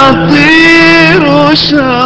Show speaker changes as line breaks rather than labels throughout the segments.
يطير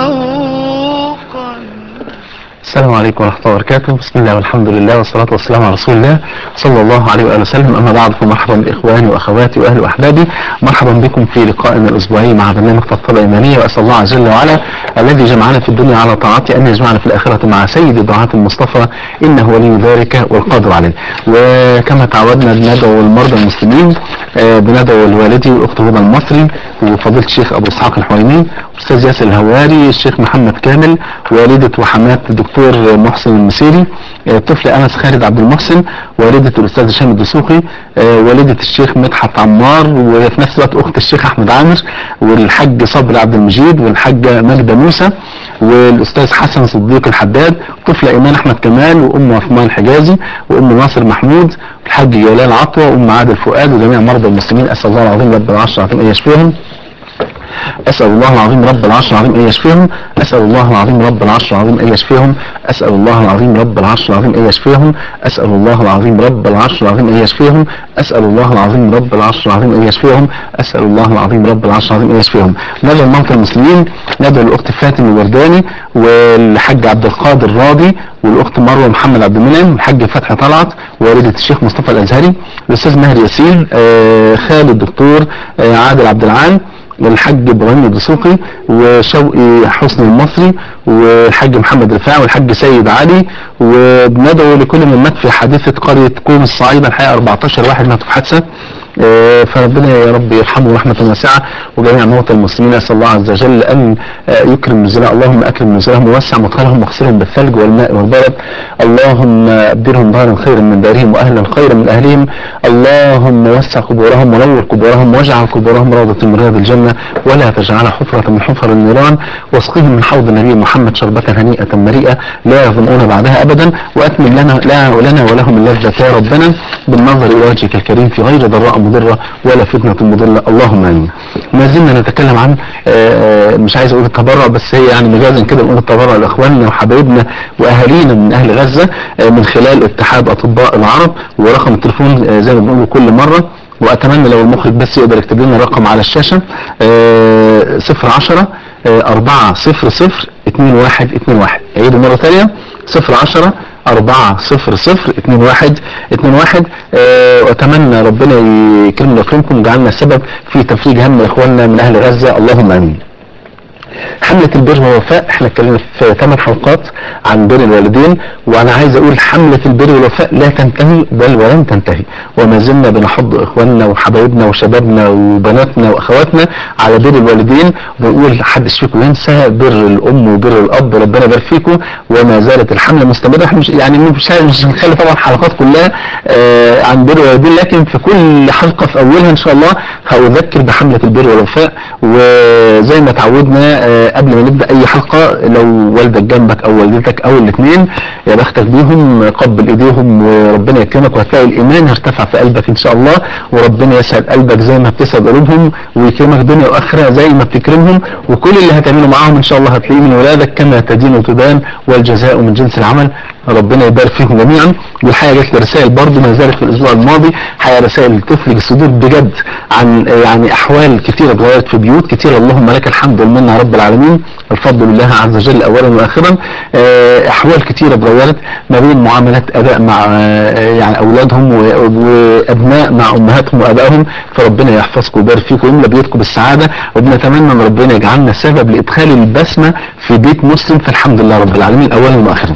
شوقا
السلام عليكم ورحمة الله وبركاته بسم الله والحمد لله والصلاة والسلام على رسول الله صلى الله عليه وآله وسلم أما بعد فمرحبا بإخواني وأخواتي وأهلي وأحبابي مرحبا بكم في لقائنا الأسبوعي مع برنامج طبطبة إيمانية وأسأل الله جل وعلا الذي جمعنا في الدنيا على طاعته أن يجمعنا في الآخرة مع سيد دعاة المصطفى إنه ولي ذلك والقادر عليه وكما تعودنا بندعو المرضى المسلمين آه، بندعو الوالدي والأخت هدى المصري وفضيلة الشيخ أبو إسحاق الحويني أستاذ ياسر الهواري الشيخ محمد كامل والدة وحماة الدكتور محسن المسيري آه، الطفل أنس خالد عبد المحسن والدة الأستاذ هشام الدسوقي آه، والدة الشيخ مدحت عمار وفي نفس الوقت أخت الشيخ أحمد عامر والحاج صبري عبد المجيد والحاجة ماجدة موسى والأستاذ حسن صديق الحداد طفلة إيمان أحمد كمال وأم عثمان حجازي وأم ناصر محمود الحاج جلال عطوة وأم عادل فؤاد وجميع مرضى المسلمين أسأل الله العظيم رب العرش العظيم أن يشفيهم أسأل الله العظيم رب العرش العظيم أن يشفيهم أسأل الله العظيم رب العرش العظيم أن يشفيهم أسأل الله العظيم رب العرش العظيم أن يشفيهم أسأل الله العظيم رب العرش العظيم أن يشفيهم أسأل الله العظيم رب العرش العظيم أن يشفيهم أسأل الله العظيم رب العرش العظيم أن يشفيهم ندعو الموتى المسلمين ندعو الأخت فاتن الورداني والحاج عبد القادر راضي والأخت مروة محمد عبد المنعم والحاج فتحي طلعت والدة الشيخ مصطفى الأزهري الأستاذ ماهر ياسين آه، خالد الدكتور آه، عادل عبد العال والحاج ابراهيم الدسوقي وشوقي حسني المصري والحاج محمد رفاعي والحاج سيد علي وبندعو لكل من مات في حادثه قريه كوم الصعيده الحقيقه 14 واحد ماتوا في حادثه آه، فربنا يا رب يرحمه رحمة واسعة وجميع موتى المسلمين أسأل الله عز وجل أن آه، يكرم نزلاء اللهم أكرم نزلهم ووسع مدخلهم واغسلهم بالثلج والماء والبرد اللهم أبدلهم دارا خيرا من دارهم وأهلا خيرا من أهلهم اللهم وسع قبورهم ونور قبورهم واجعل قبورهم روضة من رياض الجنة ولا تجعلها حفرة من حفر النيران واسقهم من حوض النبي محمد شربة هنيئة مريئة لا يظمؤون بعدها أبدا وأتمم لنا لا ولنا ولهم اللذة يا ربنا بالنظر إلى وجهك الكريم في غير ضراء مضرة ولا فتنة مضلة اللهم آمين ما زلنا نتكلم عن آه، مش عايز أقول التبرع بس هي يعني مجازا كده نقول التبرع لإخواننا وحبايبنا وأهالينا من أهل غزة آه، من خلال اتحاد أطباء العرب ورقم التليفون آه، زي ما بنقول كل مرة وأتمنى لو المخرج بس يقدر يكتب لنا الرقم على الشاشة آه، صفر عشرة أربعة صفر صفر اتنين واحد اتنين واحد عيدوا مرة ثانية صفر عشرة أربعة صفر صفر اتنين واحد اتنين واحد اه وأتمنى ربنا يكرمنا ويكرمكم ويجعلنا سبب في تفريج هم إخواننا من أهل غزة اللهم آمين حملة البر والوفاء احنا اتكلمنا في ثمان حلقات عن بر الوالدين وانا عايز اقول حملة البر والوفاء لا تنتهي بل ولن تنتهي وما زلنا بنحض اخواننا وحبايبنا وشبابنا وبناتنا واخواتنا على بر الوالدين ونقول حدش فيكم ينسى بر الام وبر الاب ربنا يبارك فيكم وما زالت الحملة مستمرة احنا مش يعني مش مش هنخلي طبعا حلقات كلها آه عن بر الوالدين لكن في كل حلقة في اولها ان شاء الله هأذكر بحملة البر والوفاء وزي ما تعودنا آه، قبل ما نبدا اي حلقه لو والدك جنبك او والدتك او الاثنين يا بختك بيهم قبل ايديهم وربنا يكرمك وهتلاقي الايمان هيرتفع في قلبك ان شاء الله وربنا يسعد قلبك زي ما بتسعد قلوبهم ويكرمك دنيا واخره زي ما بتكرمهم وكل اللي هتعمله معاهم ان شاء الله هتلاقيه من ولادك كما تدين وتدان والجزاء من جنس العمل ربنا يبارك فيهم جميعا والحقيقه جات لي رسائل برضه ما زالت في الاسبوع الماضي حقيقه رسائل تفلق الصدور بجد عن يعني احوال كثيره اتغيرت في بيوت كثيره اللهم لك الحمد والمنه يا رب العالمين الفضل لله عز وجل اولا واخرا آه، احوال كثيره اتغيرت ما بين معاملات اباء مع آه، يعني اولادهم و- وابناء مع امهاتهم وابائهم فربنا يحفظكم ويبارك فيكم ويملى بيوتكم بالسعاده وبنتمنى ان ربنا يجعلنا سبب لادخال البسمه في بيت مسلم فالحمد لله رب العالمين اولا واخرا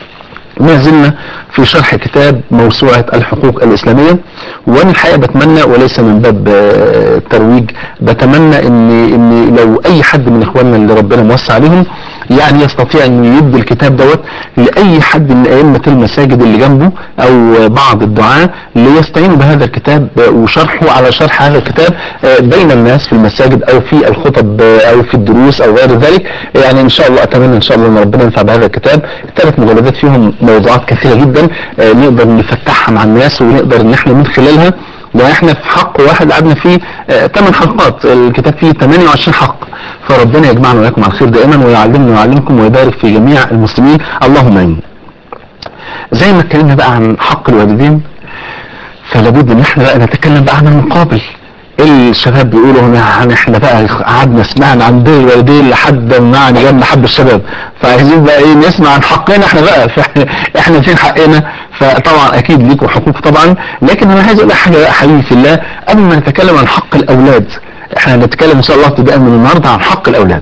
ما زلنا في شرح كتاب موسوعة الحقوق الإسلامية وأنا الحقيقة بتمنى وليس من باب آه، الترويج بتمنى إن إن لو أي حد من إخواننا اللي ربنا موسع عليهم يعني يستطيع إنه يدي الكتاب دوت لأي حد من أئمة المساجد اللي جنبه أو بعض الدعاة ليستعينوا بهذا الكتاب آه، وشرحه على شرح هذا الكتاب آه، بين الناس في المساجد أو في الخطب آه، أو في الدروس أو غير ذلك يعني إن شاء الله أتمنى إن شاء الله إن ربنا ينفع بهذا الكتاب الثلاث مجلدات فيهم موضوعات كثيرة جدا آه، نقدر نفتحها مع الناس ونقدر ان احنا من خلالها ده احنا في حق واحد قعدنا فيه 8 حلقات الكتاب فيه 28 حق فربنا يجمعنا وياكم على الخير دائما ويعلمنا ويعلمكم ويبارك في جميع المسلمين اللهم امين زي ما اتكلمنا بقى عن حق الوالدين فلابد ان احنا بقى نتكلم بقى عن المقابل الشباب بيقولوا يعني احنا بقى قعدنا سمعنا عن بر الوالدين لحد ما يعني جالنا حب الشباب فعايزين بقى ايه نسمع عن حقنا احنا بقى فاحنا احنا فين حقنا فطبعا اكيد ليكوا حقوق طبعا لكن انا عايز اقول لك حاجه بقى حبيبي في الله قبل ما نتكلم عن حق الاولاد احنا هنتكلم ان شاء الله ابتداء من النهارده عن حق الاولاد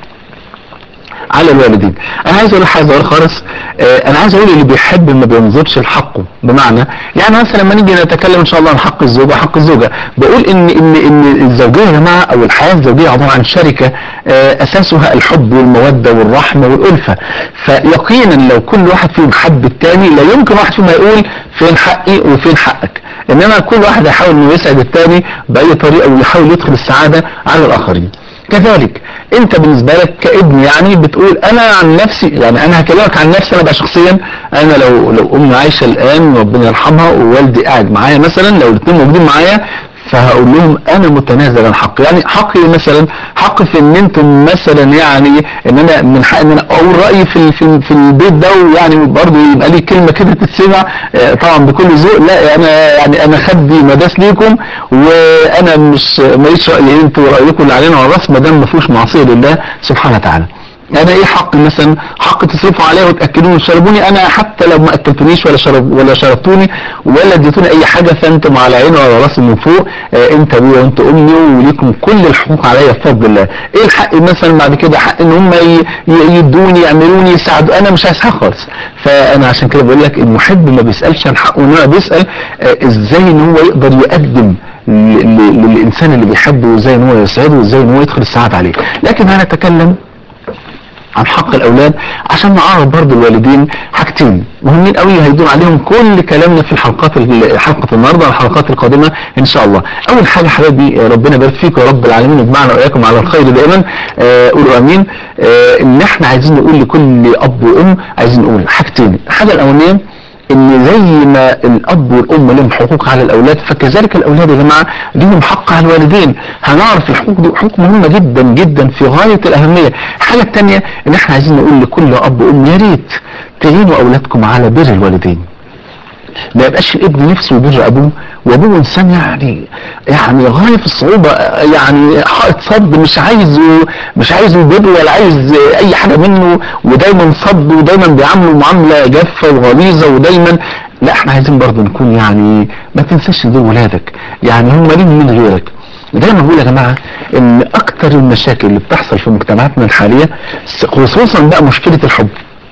على الوالدين انا عايز اقول حاجه صغيره خالص آه انا عايز اقول اللي بيحب ما بينظرش لحقه بمعنى يعني مثلا لما نيجي نتكلم ان شاء الله عن حق الزوجه حق الزوجه بقول ان ان ان الزوجيه يا جماعه او الحياه الزوجيه عباره عن شركه آه اساسها الحب والموده والرحمه والالفه فيقينا لو كل واحد فيهم حب الثاني لا يمكن واحد فيهم يقول فين حقي وفين حقك انما كل واحد يحاول انه يسعد الثاني باي طريقه ويحاول يدخل السعاده على الاخرين كذلك انت بالنسبة لك كابن يعني بتقول انا عن نفسي يعني انا هكلمك عن نفسي انا بقى شخصيا انا لو لو امي عايشة الان ربنا يرحمها ووالدي قاعد معايا مثلا لو الاثنين موجودين معايا فهقول لهم انا متنازل عن حقي يعني حقي مثلا حقي في ان انتم مثلا يعني ان انا من حق ان انا اقول رايي في في, في البيت ده ويعني برضه يبقى لي كلمه كده تتسمع آه، طبعا بكل ذوق لا انا يعني انا خدي مداس ليكم وانا مش ماليش راي انتوا رايكم اللي علينا على الراس ما دام ما فيهوش معصيه لله سبحانه وتعالى انا ايه حق مثلا حق تصرفوا عليا وتاكلوني وتشربوني انا حتى لو ما اكلتونيش ولا شرب ولا شربتوني ولا اديتوني اي حاجه فانتم على عيني وعلى راسي من فوق آه انت ابويا وانت امي وليكم كل الحقوق عليا بفضل الله ايه الحق مثلا بعد كده حق ان هم ي- ي- يدوني يعملوني يساعدوا انا مش عايزها خالص فانا عشان كده بقول لك المحب ما بيسالش عن حقه انما بيسال آه ازاي ان هو يقدر يقدم ل- ل- للانسان اللي بيحبه وازاي ان هو يسعده وازاي ان هو يدخل السعاده عليه لكن هنتكلم عن حق الاولاد عشان نعرف برضو الوالدين حاجتين مهمين قوي هيدور عليهم كل كلامنا في الحلقات ال- حلقه النهارده والحلقات القادمه ان شاء الله اول حاجه حبايبي آه، ربنا يبارك فيكم يا رب العالمين ويجمعنا واياكم على الخير دائما آه، قولوا امين آه، ان احنا عايزين نقول لكل اب وام عايزين نقول حاجتين الحاجه الاولانيه ان زي ما الاب والام لهم حقوق على الاولاد فكذلك الاولاد يا جماعه ليهم حق على الوالدين هنعرف الحقوق دي حقوق مهمه جدا جدا في غايه الاهميه الحاجه الثانيه ان احنا عايزين نقول لكل اب وام يا ريت تعينوا اولادكم على بر الوالدين ما يبقاش الابن نفسه يبر ابوه وابوه انسان يعني يعني غايه في الصعوبه يعني حائط صد مش عايزه مش عايزه يبر ولا عايز اي حاجه منه ودايما صد ودايما بيعامله معامله جافه وغليظه ودايما لا احنا عايزين برضه نكون يعني ما تنساش دول ولادك يعني هم ليهم من غيرك دايما بقول يا جماعه ان اكتر المشاكل اللي بتحصل في مجتمعاتنا الحاليه خصوصا بقى مشكله الحب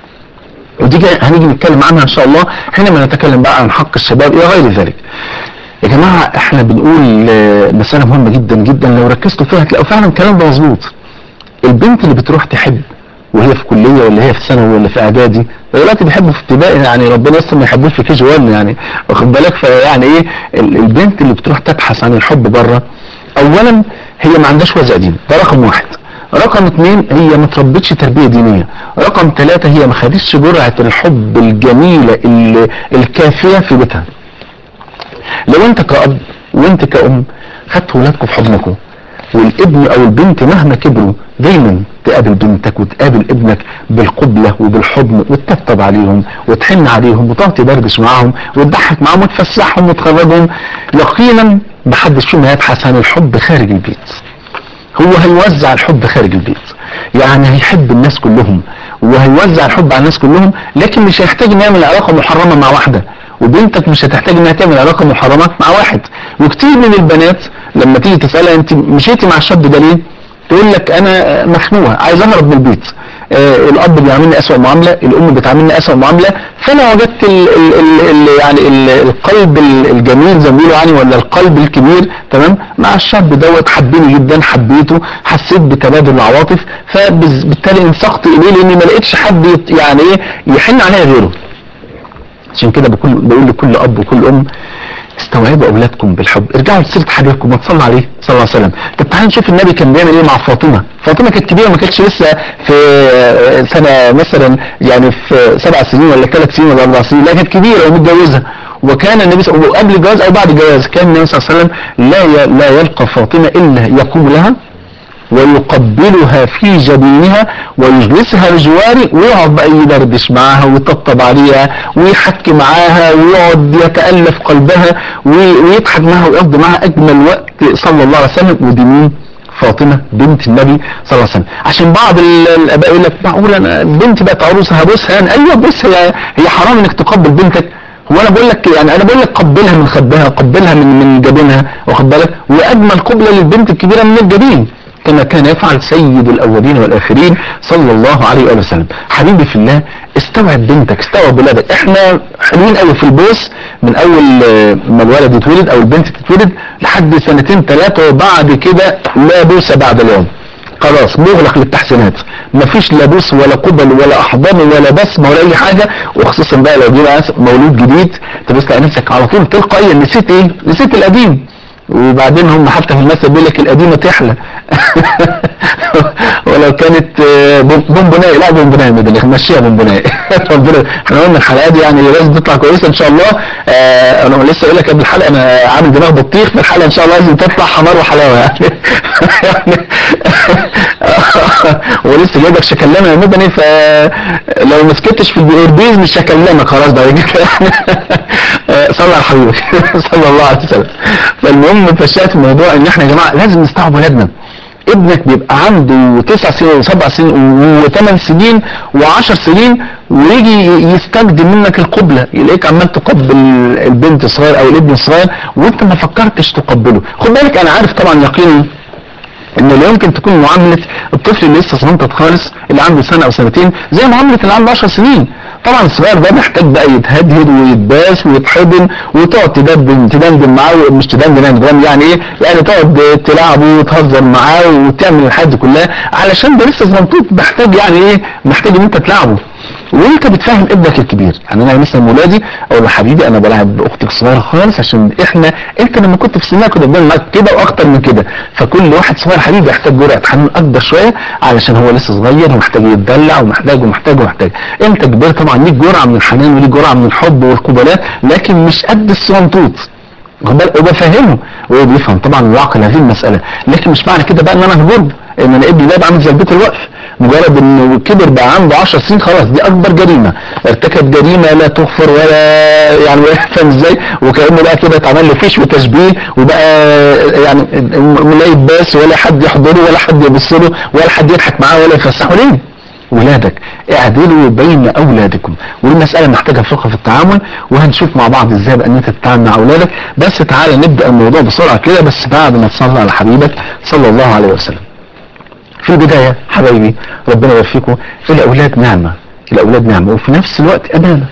ودي جاي هنيجي نتكلم عنها ان شاء الله حينما نتكلم بقى عن حق الشباب الى غير ذلك يا جماعه احنا بنقول آه، مساله مهمه جدا جدا لو ركزتوا فيها هتلاقوا فعلا الكلام ده مظبوط البنت اللي بتروح تحب وهي في كليه ولا هي في ثانوي ولا في اعدادي دلوقتي بيحبوا في ابتدائي يعني ربنا يستر ما يحبوش في كي جي 1 يعني واخد بالك فيعني ايه ال- البنت اللي بتروح تبحث عن الحب بره اولا هي ما عندهاش وزع دين ده رقم واحد رقم اثنين هي ما تربتش تربيه دينيه رقم ثلاثة هي ما خدتش جرعه الحب الجميله ال- الكافيه في بيتها لو انت كأب وانت كأم خدت ولادكم في حضنكم والابن او البنت مهما كبروا دايما تقابل بنتك وتقابل ابنك بالقبلة وبالحضن وتطبطب عليهم وتحن عليهم وتقعد تدردش معاهم وتضحك معاهم وتفسحهم وتخرجهم يقينا محدش فيهم هيبحث عن الحب خارج البيت هو هيوزع الحب خارج البيت يعني هيحب الناس كلهم وهيوزع الحب على الناس كلهم لكن مش هيحتاج انه يعمل علاقه محرمه مع واحده وبنتك مش هتحتاج انها تعمل علاقه محرمه مع واحد وكتير من البنات لما تيجي تسالها انت مشيتي مع الشاب ده ليه؟ تقول لك انا مخنوقه عايز اهرب من البيت آه الاب بيعاملني اسوء معامله الام بتعاملني اسوء معامله فانا وجدت ال ال ال ال يعني ال القلب ال- الجميل زي ما بيقولوا يعني ولا القلب الكبير تمام مع الشاب دوت حبني جدا حبيته حسيت بتبادل العواطف فبالتالي انسقت اليه لاني ما لقيتش حد يت- يعني ايه يحن عليا غيره عشان كده بقول بقول لكل اب وكل ام استوعبوا اولادكم بالحب ارجعوا لسيره حبيبكم ما تصلوا عليه صلى الله عليه وسلم طب تعالوا نشوف النبي كان بيعمل ايه مع فاطمه فاطمه كانت كبيره ما كانتش لسه في آه، سنه مثلا يعني في سبع سنين ولا ثلاث سنين ولا اربع سنين لا كانت كبيره ومتجوزه وكان النبي صلى الله عليه وسلم قبل الجواز او بعد الجواز كان النبي صلى الله عليه وسلم لا ي- لا يلقى فاطمه الا يقوم لها ويقبلها في جبينها ويجلسها بجواري ويقعد بقى يدردش معاها ويطبطب عليها ويحكي معاها ويقعد يتألف قلبها وي- ويضحك معاها ويقضي معاها أجمل وقت صلى الله عليه وسلم ودي مين؟ فاطمة بنت النبي صلى الله عليه وسلم عشان بعض ال- الآباء يقول لك معقول أنا بنتي بقت عروسة هبوسها يعني أيوه بص هي هي حرام إنك تقبل بنتك هو انا بقول لك يعني انا بقول لك قبلها من خدها قبلها من من جبينها واخد بالك واجمل قبله للبنت الكبيره من الجبين كما كان يفعل سيد الاولين والاخرين صلى الله عليه واله وسلم حبيبي في الله استوعب بنتك استوعب ولادك احنا حلوين قوي في البوس من اول آه، ما الولد يتولد او البنت تتولد لحد سنتين ثلاثه وبعد كده لا بوس بعد اليوم خلاص مغلق للتحسينات مفيش لا بوس ولا قبل ولا احضان ولا بسمه ولا اي حاجه وخصوصا بقى لو جه بقى مولود جديد تبص تلاقي نفسك على طول تلقائيا نسيت ايه؟ نسيت القديم وبعدين هم حتى في المثل بيقول لك القديمه تحلى ولو كانت آه، بوم- بونبوناي لا بونبوناي مدني مشيها بونبوناي ربنا احنا قلنا الحلقات دي يعني لازم تطلع كويسه ان شاء الله آه انا لسه قايل لك قبل الحلقه انا عامل دماغ بطيخ في الحلقه ان شاء الله لازم تطلع حمار وحلاوه يعني يعني ولسه جايبك شكلمه يا مدني فلو ما سكتش في الاوربيز مش هكلمك خلاص بعد كده آه، صلى على حبيبك صلى الله عليه وسلم فالمهم فشات الموضوع ان احنا يا جماعه لازم نستوعب ولادنا ابنك بيبقى عنده تسع سنين وسبع سنين وثمان سنين وعشر سنين ويجي يستخدم منك القبلة يلاقيك عمال تقبل البنت الصغير او الابن الصغير وانت ما فكرتش تقبله خد بالك انا عارف طبعا يقيني ان لا يمكن تكون معاملة الطفل اللي لسه صغنطط خالص اللي عنده سنة او سنتين زي معاملة اللي عنده 10 سنين طبعا الصغير ده محتاج بقى يتهدهد ويتباس ويتحضن وتقعد تدندن تدندن معاه مش تدندن يعني تدندن يعني ايه يعني تقعد تلعبه وتهزر معاه وتعمل الحاجات دي كلها علشان ده لسه صغنطوط محتاج يعني ايه محتاج ان انت تلعبه وانت بتفهم ابنك الكبير يعني انا مثلا ولادي اقول له حبيبي انا بلعب اختك الصغيره خالص عشان احنا انت لما كنت في سنها كنا بنعمل معاك كده واكتر من كده فكل واحد صغير حبيبي يحتاج جرعه حنان اكبر شويه علشان هو لسه صغير ومحتاج يتدلع ومحتاج ومحتاج ومحتاج انت كبير طبعا ليك جرعه من الحنان وليك جرعه من الحب والقبلات لكن مش قد الصغنطوط واخد بالك؟ وبفهمه وهو بيفهم طبعا ويعقل هذه المساله لكن مش معنى كده بقى ان انا هجر ان انا ابني ده يبقى عامل زي البيت الوقف مجرد انه كبر بقى عنده 10 سنين خلاص دي اكبر جريمه ارتكب جريمه لا تغفر ولا يعني فاهم ازاي وكانه بقى كده اتعمل له فيش وتشبيه وبقى يعني لا يتباس ولا حد يحضره ولا حد يبص له ولا حد يضحك معاه ولا يفسحه ليه؟ ولادك اعدلوا بين اولادكم ودي مساله محتاجه فقه في التعامل وهنشوف مع بعض ازاي بقى ان انت تتعامل مع اولادك بس تعالى نبدا الموضوع بسرعه كده بس بعد ما تصلي على حبيبك صلى الله عليه وسلم في البدايه حبايبي ربنا يوفقكم الاولاد نعمه الاولاد نعمه وفي نفس الوقت امانه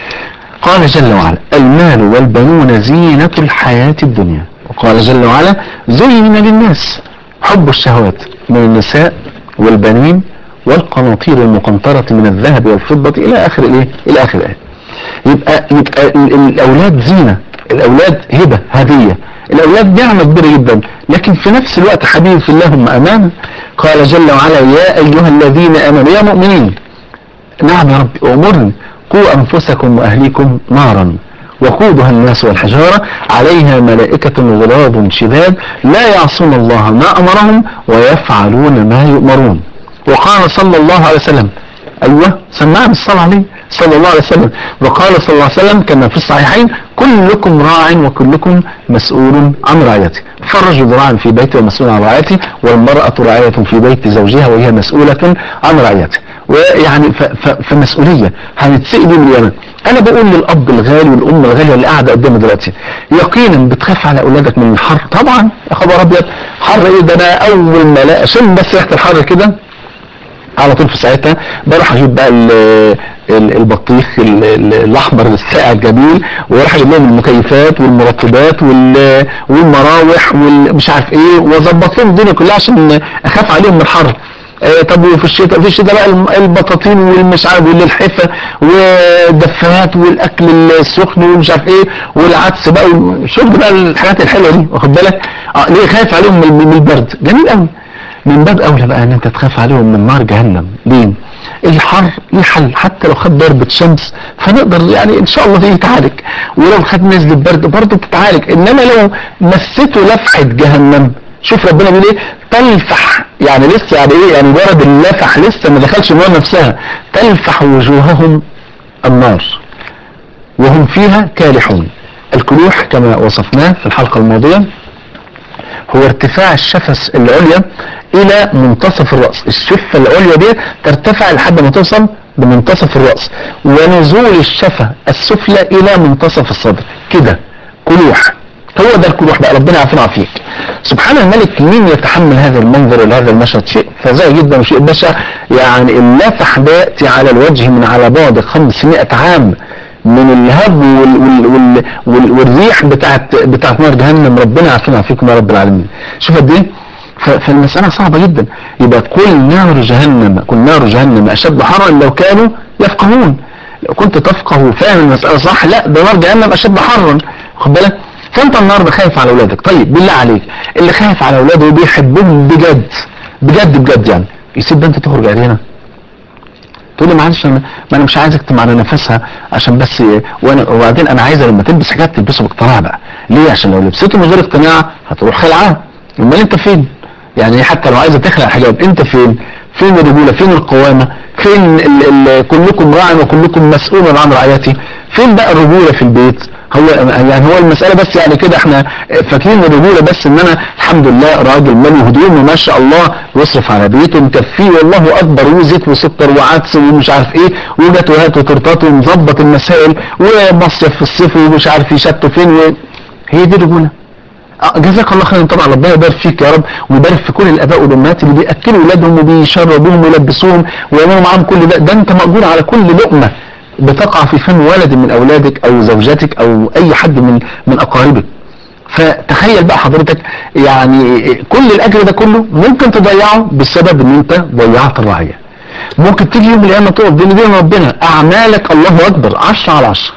قال جل وعلا المال والبنون زينة الحياة الدنيا وقال جل وعلا زين للناس حب الشهوات من النساء والبنين والقناطير المقنطرة من الذهب والفضة إلى آخر الإيه؟ إلى آخر الآية يبقى يبقى ال- ال- الأولاد زينة الأولاد هبة هدية الأولاد نعمة كبيرة جدا لكن في نفس الوقت حبيبي في الله هم أمانة قال جل وعلا يا أيها الذين آمنوا يا مؤمنين نعم يا رب أمرني قوا أنفسكم وأهليكم نارا وقودها الناس والحجارة عليها ملائكة غلاظ شداد لا يعصون الله ما أمرهم ويفعلون ما يؤمرون وقال صلى الله عليه وسلم أيوة سمعنا الصلاة عليه صلى الله عليه وسلم وقال صلى الله عليه وسلم كما في الصحيحين كلكم راع وكلكم مسؤول عن رعيته فالرجل راع في بيته ومسؤول عن رعيته والمرأة راعية في بيت زوجها وهي مسؤولة عن رعيته ويعني ف- ف- فمسؤولية هنتسئل يوم القيامة انا بقول للاب الغالي والام الغالية اللي قاعدة قدامي دلوقتي يقينا بتخاف على اولادك من الحر طبعا يا خبر ابيض حر ايه ده انا اول ما الاقي اشم بس ريحة الحر كده على طول في ساعتها بروح اجيب بقى ال- ال- البطيخ ال- ال- الاحمر الساقع الجميل واروح اجيب لهم المكيفات والمرطبات وال- والمراوح والمش عارف ايه واظبط لهم الدنيا كلها عشان اخاف عليهم من الحر آه، طب وفي الشتاء في الشتاء بقى الم- البطاطين والمش عارف واللحفه والدفايات والاكل السخن والمش عارف ايه والعدس بقى والشرب بقى الحاجات الحلوه دي واخد بالك اه ليه خايف عليهم من من البرد جميل قوي من باب اولى بقى ان انت تخاف عليهم من نار جهنم ليه الحر ليه حل حتى لو خد ضربة شمس فنقدر يعني ان شاء الله دي يتعالج ولو خد نزلة برد برضه بتتعالج انما لو مسته لفحة جهنم شوف ربنا بيقول ايه تلفح يعني لسه يعني ايه يعني مجرد اللفح لسه ما دخلش النار نفسها تلفح وجوههم النار وهم فيها كالحون الكلوح كما وصفناه في الحلقة الماضية هو ارتفاع الشفة العليا الى منتصف الرأس الشفة العليا دي ترتفع لحد ما توصل بمنتصف الرأس ونزول الشفة السفلى الى منتصف الصدر كده كلوح هو ده الكلوح بقى ربنا يعافينا فيك سبحان الملك مين يتحمل هذا المنظر ولا هذا المشهد شيء فظيع جدا وشيء بشع يعني اللفح ده ياتي على الوجه من على بعد 500 عام من الهب وال وال وال وال والريح بتاعت بتاعت نار جهنم ربنا يعافينا فيكم يا رب العالمين شوف قد ايه ف- فالمسألة صعبة جدا يبقى كل نار جهنم كل نار جهنم أشد حرا لو كانوا يفقهون لو كنت تفقه وفاهم المسألة صح لا ده نار جهنم أشد حرا خد بالك فأنت النهارده خايف على أولادك طيب بالله عليك اللي خايف على أولاده وبيحبهم بجد بجد بجد يعني يسيب بنت تخرج علينا تقول لي معلش انا ما انا مش عايز اكتم على نفسها عشان بس وانا وبعدين انا عايزه لما تلبس حاجات تلبسه باقتناع بقى ليه عشان لو لبسته من غير اقتناع هتروح خلعان امال انت فين يعني حتى لو عايزه تخلع الحجاب انت فين فين الرجوله فين القوامه فين ال ال كلكم راع وكلكم مسؤول عن رعيته فين بقى الرجوله في البيت هو يعني هو المسألة بس يعني كده احنا فاكرين الرجولة بس ان انا الحمد لله راجل مالي هدوم ما شاء الله ويصرف على بيته مكفيه والله اكبر وزيت وسكر وعدس ومش عارف ايه وجات وهات وتورتات ومظبط المسائل ومصيف في الصيف ومش عارف يشتوا فين و... هي دي الرجولة آه، جزاك الله خيرا طبعا ربنا يبارك فيك يا رب ويبارك في كل الاباء والامهات اللي بياكلوا اولادهم وبيشربوهم ويلبسوهم ويعملوا معاهم كل ده ده انت ماجور على كل لقمه بتقع في فم ولد من اولادك او زوجتك او اي حد من من اقاربك فتخيل بقى حضرتك يعني كل الاجر ده كله ممكن تضيعه بسبب ان انت ضيعت الرعيه ممكن تيجي يوم من الايام تقف بين ايدين ربنا اعمالك الله اكبر 10 على 10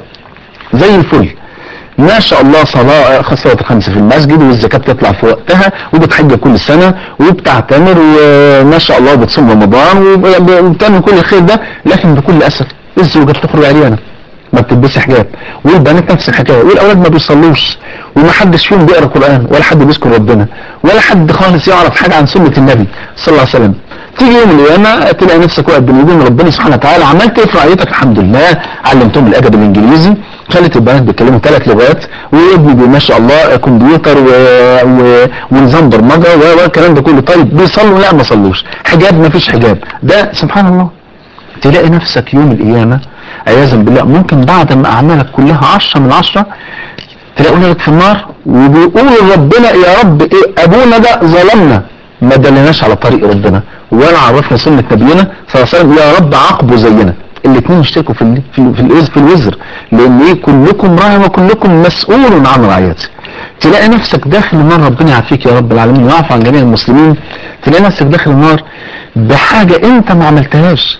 زي الفل ما شاء الله صلاة صلاة الخمس في المسجد والزكاة بتطلع في وقتها وبتحج كل سنة وبتعتمر وما شاء الله بتصوم رمضان وب- وبتعمل كل الخير ده لكن بكل أسف الزوجة بتخرج عريانة ما بتلبسش حجاب والبنات نفس الحكاية والأولاد ما بيصلوش وما حدش فيهم بيقرأ قرآن ولا حد بيذكر ربنا ولا حد خالص يعرف حاجة عن سنة النبي صلى الله عليه وسلم تيجي يوم من القيامة تلاقي نفسك واقف بين ايدين ربنا سبحانه وتعالى عملت ايه في رعيتك الحمد لله علمتهم الادب الانجليزي خلت البنات بيتكلموا ثلاث لغات وابني بي- ما شاء الله كمبيوتر و... و... ونظام برمجه و- والكلام ده كله طيب بيصلوا لا ما صلوش حجاب ما فيش حجاب ده سبحان الله تلاقي نفسك يوم القيامه عياذا بالله ممكن بعد ما اعمالك كلها عشرة من عشرة تلاقي ولادك في النار وبيقولوا لربنا يا رب ايه ابونا ده ظلمنا ما دلناش على طريق ربنا ولا عرفنا سنة نبينا صلى الله عليه وسلم يا رب عاقبه زينا الاثنين يشتركوا في ال- في ال- في الوزر في الوزر لان ايه كلكم راع وكلكم مسؤول عن رعيته تلاقي نفسك داخل النار ربنا يعافيك يا رب العالمين ويعفو عن جميع المسلمين تلاقي نفسك داخل النار بحاجة انت ما عملتهاش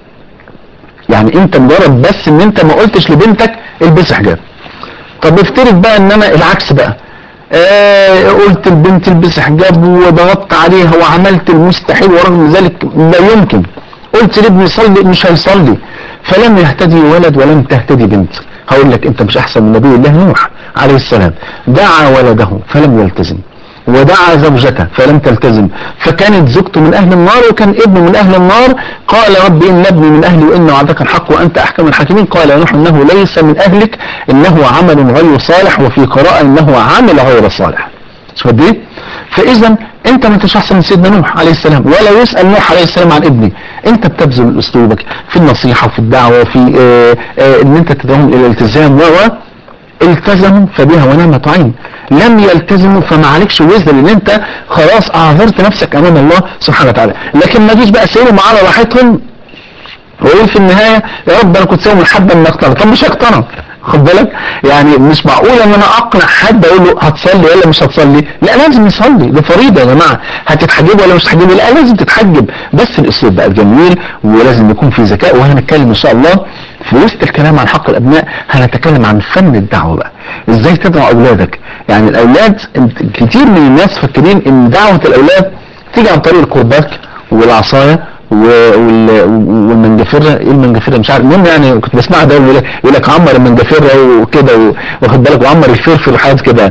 يعني انت مجرد بس ان انت ما قلتش لبنتك البسي حجاب طب افترض بقى ان انا العكس بقى آه قلت البنت البسي حجاب وضغطت عليها وعملت المستحيل ورغم ذلك لا يمكن قلت لابني صلي مش هيصلي فلم يهتدي ولد ولم تهتدي بنت هقول لك انت مش احسن من نبي الله نوح عليه السلام دعا ولده فلم يلتزم ودعا زوجته فلم تلتزم فكانت زوجته من اهل النار وكان ابنه من اهل النار قال رب ان ابني من اهلي وان وعدك الحق وانت احكم الحاكمين قال يا نوح انه ليس من اهلك انه عمل غير صالح وفي قراءه انه عمل غير صالح شوف قد ايه فاذا انت ما انتش احسن من سيدنا نوح عليه السلام ولا يسال نوح عليه السلام عن ابني انت بتبذل اسلوبك في النصيحه وفي الدعوه وفي آه آه ان انت تدعوهم الى الالتزام و و التزموا فبها ونعمة عين لم يلتزموا فما عليكش وزر لان انت خلاص اعذرت نفسك امام الله سبحانه وتعالى لكن ما تجيش بقى سيبهم على راحتهم ويقول في النهاية يا رب انا كنت سايبهم لحد ما اقتنع طب مش هقتنع خد بالك يعني مش معقول ان انا اقنع حد اقول له هتصلي ولا مش هتصلي لا لازم يصلي ده فريضه يا جماعه هتتحجب ولا مش هتتحجب لا لازم تتحجب بس الاسلوب بقى جميل ولازم يكون في ذكاء وهنتكلم ان شاء الله في وسط الكلام عن حق الابناء هنتكلم عن فن الدعوه بقى ازاي تدعو اولادك يعني الاولاد كتير من الناس فاكرين ان دعوه الاولاد تيجي عن طريق الكرباج والعصايه و- وال- والمنجفره ايه المنجفره مش عارف المهم يعني كنت بسمعها ده يقول لك- يقول لك عمر المنجفره وكده و- واخد بالك وعمر الفلفل وحاجات كده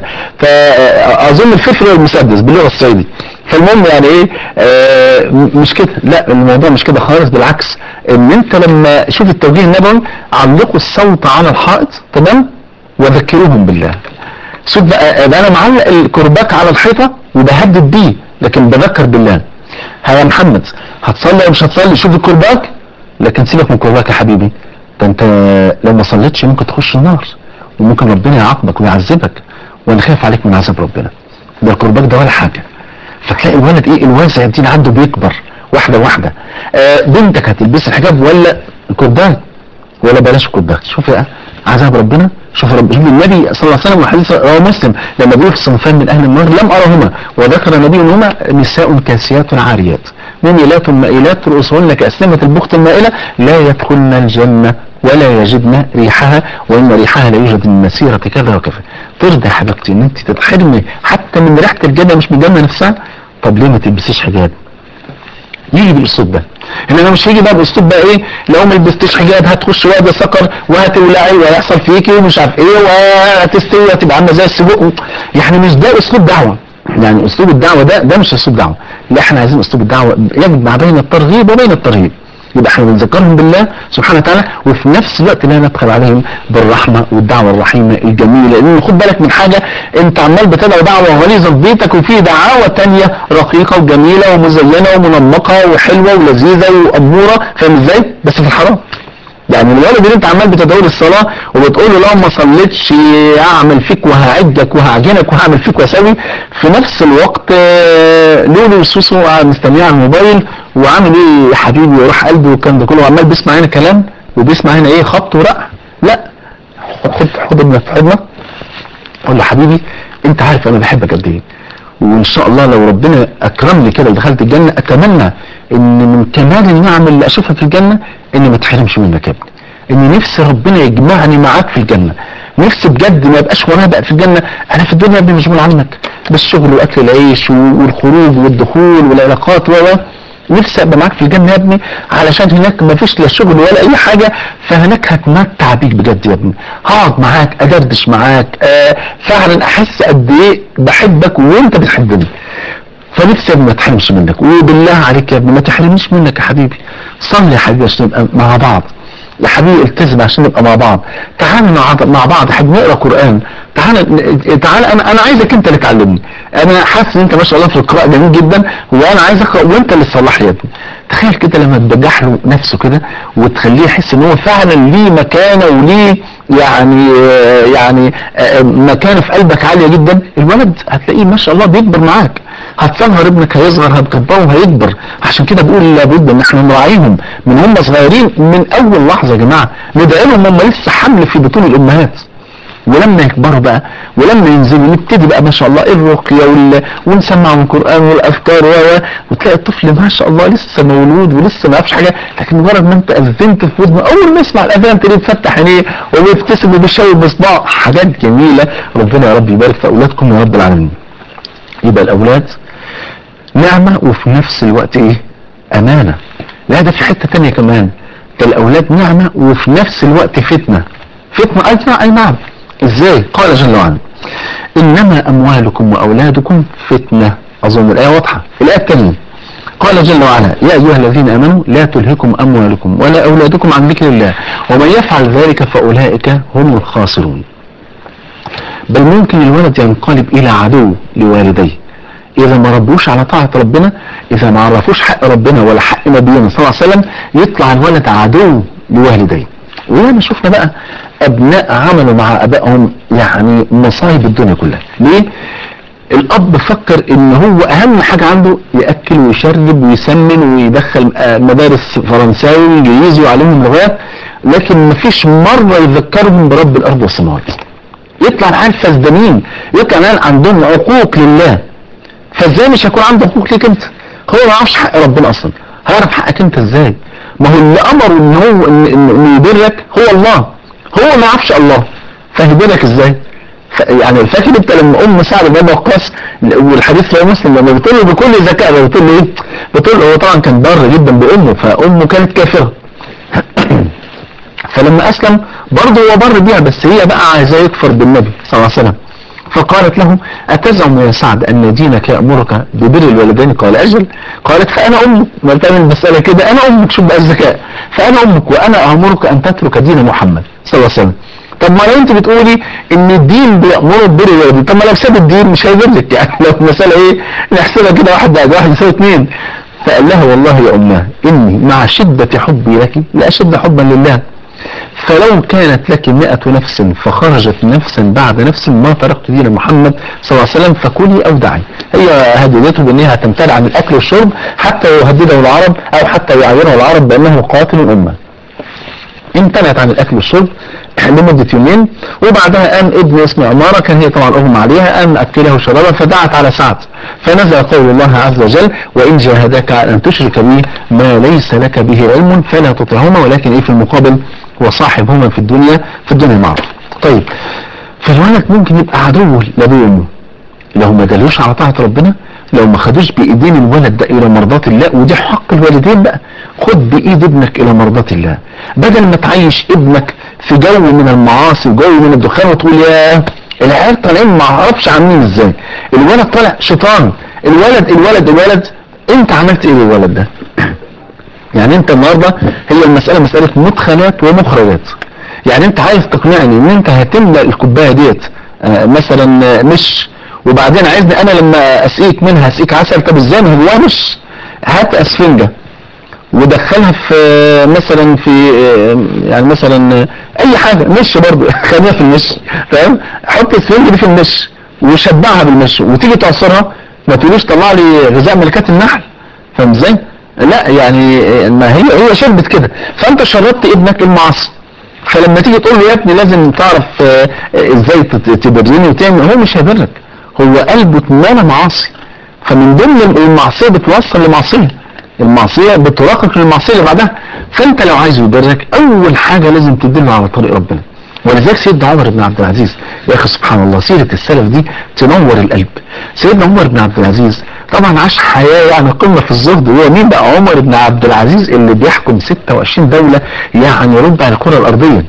فاظن الفلفل هو المسدس باللغه الصعيدي فالمهم يعني ايه آه م- مش كده لا الموضوع مش كده خالص بالعكس ان انت لما شوف التوجيه النبوي علقوا الصوت على الحائط تمام وذكروهم بالله شوف بقى ده انا معلق الكرباك على الحيطه وبهدد بيه لكن بذكر بالله ها يا محمد هتصلي ولا مش هتصلي شوف الكرباك لكن سيبك من الكرباك يا حبيبي ده انت لو ما صليتش ممكن تخش النار وممكن ربنا يعاقبك ويعذبك وانا خايف عليك من عذاب ربنا ده الكرباك ده ولا حاجه فتلاقي الولد ايه الواسع الدين عنده بيكبر واحده واحده آه بنتك هتلبس الحجاب ولا الكرباك ولا بلاش كوباك شوف بقى عذاب ربنا شوف رب شوف النبي صلى الله عليه وسلم وحديث رواه مسلم لما بيقول في صنفان من اهل النار لم ارهما وذكر النبي انهما نساء كاسيات عاريات مميلات مائلات رؤوسهن كاسلمه البخت المائله لا يدخلن الجنه ولا يجدن ريحها وان ريحها لا يوجد من مسيره كذا وكذا ترضى يا حبيبتي ان انت تتحرمي حتى من ريحه الجنه مش من الجنه نفسها طب ليه ما تلبسيش حجاب يجي بالاسلوب ده انما مش هيجي بقى باسلوب بقى ايه لو ما لبستيش حجاب هتخش واد سكر وهتولعي وهيحصل فيكي ومش عارف ايه وهتستوي وهتبقى عامله زي السجق يعني مش ده اسلوب دعوه يعني اسلوب الدعوه ده ده مش اسلوب دعوه لا احنا عايزين اسلوب الدعوه يجمع بين الترغيب وبين الترهيب يبقى احنا بنذكرهم بالله سبحانه وتعالى وفي نفس الوقت لا ندخل عليهم بالرحمه والدعوه الرحيمه الجميله لان خد بالك من حاجه انت عمال بتدعو دعوه غليظه في بيتك وفي دعاوى تانية رقيقه وجميله ومزينه ومنمقه وحلوه ولذيذه واموره فاهم ازاي؟ بس في الحرام يعني الولد اللي انت عمال بتدعوه للصلاه وبتقول له لو ما صليتش اعمل فيك وهعجك وهعجنك وهعمل فيك واسوي في نفس الوقت آه، لولو وسوسو قاعد مستنيه على الموبايل وعامل ايه يا حبيبي وراح قلبي والكلام ده كله وعمال بيسمع هنا كلام وبيسمع هنا ايه خبط ورق لا خد خد ابنك في حضنك قول له حبيبي انت عارف انا بحبك قد ايه وان شاء الله لو ربنا اكرمني كده ودخلت الجنه اتمنى ان من كمال النعم اللي اشوفها في الجنه اني ما اتحرمش منك يا ابني ان نفسي ربنا يجمعني معاك في الجنه نفسي بجد ما يبقاش ورايا بقى في الجنه انا في الدنيا يا ابني مشغول عنك بالشغل واكل العيش والخروج والدخول والعلاقات و و نفسي ابقى معاك في الجنه يا ابني علشان هناك ما فيش لا شغل ولا اي حاجه فهناك هتمتع بيك بجد يا ابني هقعد معاك ادردش معاك آه فعلا احس قد ايه بحبك وانت بتحبني فنفسي يا ابني ما تحرمش منك وبالله عليك يا ابني ما تحرمنيش منك يا حبيبي صلي يا حبيبي عشان نبقى مع بعض يا حبيبي التزم عشان نبقى مع بعض تعال مع مع بعض احنا بنقرا قران تعال تعال انا انا عايزك انت اللي تعلمني انا حاسس ان انت ما شاء الله في القراءه جميل جدا وانا عايز اقرا وانت اللي تصلح لي يا ابني تخيل كده لما تبجح له نفسه كده وتخليه يحس ان هو فعلا ليه مكانه وليه يعني يعني مكانه في قلبك عاليه جدا الولد هتلاقيه ما شاء الله بيكبر معاك هتصغر ابنك هيصغر هتكبره هيكبر عشان كده بقول لابد ان احنا نراعيهم من هم صغيرين من اول لحظه يا جماعه ندعي لهم هم لسه حمل في بطون الامهات ولما يكبروا بقى ولما ينزلوا نبتدي بقى ما شاء الله الرقية وال... ونسمعهم القرآن والأذكار و وتلاقي الطفل ما شاء الله لسه مولود ولسه ما يعرفش حاجة لكن مجرد ما أنت أذنت في ودنه أول ما يسمع الأذان تلاقيه بيفتح عينيه وبيبتسم وبيشاور بصباعه حاجات جميلة ربنا يا رب يبارك في أولادكم يا رب العالمين يبقى الأولاد نعمة وفي نفس الوقت إيه أمانة لا ده في حتة تانية كمان ده الأولاد نعمة وفي نفس الوقت فتنة فتنة أي أي نعم ازاي قال جل وعلا انما اموالكم واولادكم فتنة اظن الايه واضحة الايه الثانية قال جل وعلا يا ايها الذين امنوا لا تلهكم اموالكم ولا اولادكم عن ذكر الله ومن يفعل ذلك فاولئك هم الخاسرون بل ممكن الولد ينقلب الى عدو لوالديه اذا ما ربوش على طاعة ربنا اذا ما عرفوش حق ربنا ولا حق نبينا صلى الله عليه وسلم يطلع الولد عدو لوالديه وياما شفنا بقى ابناء عملوا مع ابائهم يعني مصايب الدنيا كلها ليه الاب فكر ان هو اهم حاجة عنده يأكل ويشرب ويسمن ويدخل مدارس فرنساوي وانجليزي ويعلمهم لغات لكن مفيش مرة يذكرهم برب الارض والسماوات يطلع العيال فاسدانين يطلع العيال عندهم عقوق لله فازاي مش هيكون عنده حقوق ليك انت هو ما يعرفش حق ربنا اصلا هيعرف حقك انت ازاي ما هو اللي امره ان هو ان, إن, إن يبرك هو الله هو ما يعرفش الله فهيبرك ازاي ف- يعني فاكر انت لما ام سعد بن ابي وقاص والحديث رواه مسلم لما بتقول له بكل ذكاء بتقول له ايه؟ بتقول له هو طبعا كان بار جدا بامه فامه كانت كافره فلما اسلم برضه هو بر بيها بس هي بقى عايزاه يكفر بالنبي صلى الله عليه وسلم فقالت له أتزعم يا سعد أن دينك يأمرك ببر الوالدين قال أجل قالت فأنا أمك ما تعمل المسألة كده أنا أمك شوف بقى الذكاء فأنا أمك وأنا أمرك أن تترك دين محمد صلى الله عليه وسلم طب ما لو انت بتقولي ان الدين بيأمره ببر الوالدين طب ما لو ساب الدين مش هيبرك يعني لو المسألة ايه نحسبها كده واحد بعد واحد يساوي اثنين فقال لها والله يا أماه إني مع شدة حبي لك لأشد حبا لله فلو كانت لك مئة نفس فخرجت نفسا بعد نفس ما تركت دين محمد صلى الله عليه وسلم فكلي أو دعي هي هددته بأنها تمتنع عن الأكل والشرب حتى يهدده العرب أو حتى يعيره العرب بأنه قاتل الأمة امتنعت عن الاكل والشرب لمدة يومين وبعدها قام ابن اسمه عمارة كان هي طبعا اغمى عليها قام اكلها وشربها فدعت على سعد فنزل قول الله عز وجل وان جاهداك على ان تشرك بي ما ليس لك به علم فلا تطعهما ولكن ايه في المقابل وصاحبهما في الدنيا في الدنيا معروف طيب فالولد ممكن يبقى عدو لابوه وامه لو ما دلوش على طاعة ربنا لو ما خدوش بايدين الولد ده الى مرضات الله ودي حق الوالدين بقى خد بايد ابنك الى مرضات الله بدل ما تعيش ابنك في جو من المعاصي وجو من الدخان وتقول يا العيال طالعين ما اعرفش عاملين ازاي الولد طالع شيطان الولد الولد الولد انت عملت ايه للولد ده يعني انت النهارده هي المساله مساله مدخلات ومخرجات يعني انت عايز تقنعني ان انت هتملى الكوبايه ديت آه، مثلا آه، مش وبعدين عايزني انا لما اسقيك منها اسقيك عسل طب ازاي ما هو جواها مش هات اسفنجه ودخلها في آه، مثلا في آه، يعني مثلا آه، اي حاجه مش برضه خليها في المش فاهم حط السفنجه دي في المش وشبعها بالمش وتيجي تعصرها ما تقوليش طلع لي غذاء ملكات النحل فاهم ازاي؟ لا يعني آه، ما هي هي شربت كده فانت شربت ابنك المعاصي فلما تيجي تقول له يا ابني لازم تعرف آه، آه، ازاي تت- تبرني وتعمل هو مش هيبرك هو قلبه اتملى معاصي فمن ضمن المعصيه بتوصل لمعصيه المعصيه بتراقق للمعصيه اللي بعدها فانت لو عايز يبرك اول حاجه لازم تدله على طريق ربنا ولذلك سيدنا عمر بن عبد العزيز يا اخي سبحان الله سيره السلف دي تنور القلب سيدنا عمر بن عبد العزيز طبعا عاش حياه يعني قمه في الزهد وهو مين بقى عمر بن عبد العزيز اللي بيحكم 26 دوله يعني ربع الكره الارضيه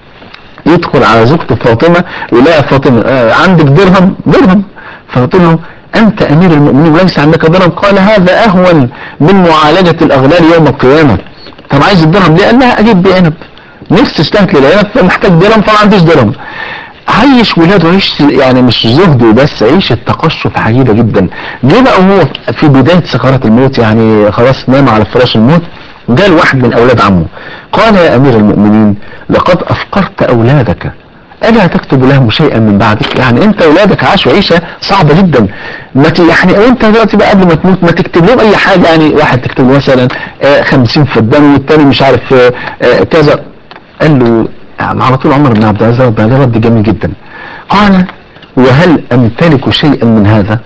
يدخل على زوجته فاطمه يقول لها يا فاطمه آه عندك درهم درهم فتقول له انت امير المؤمنين وليس عندك درهم قال هذا اهون من معالجه الاغلال يوم القيامه طب عايز الدرهم ليه؟ قال لها اجيب بيه عنب نفسي اشتهت للعنب فمحتاج درهم فما عنديش درهم عيش ولاده عيش يعني مش زهد وبس عيش التقشف عجيبه جدا جه بقى وهو في بدايه سكرات الموت يعني خلاص نام على فراش الموت جاء واحد من اولاد عمه قال يا امير المؤمنين لقد افقرت اولادك الا تكتب لهم شيئا من بعدك يعني انت اولادك عاشوا عيشه صعبه جدا ما ت- يعني وانت دلوقتي بقى قبل ما تموت ما تكتب لهم اي حاجه يعني واحد تكتب له مثلا آه، 50 فدان والتاني مش عارف آه، آه، كذا قال له يعني على طول عمر بن عبد العزيز رد عليه رد جميل جدا قال وهل امتلك شيئا من هذا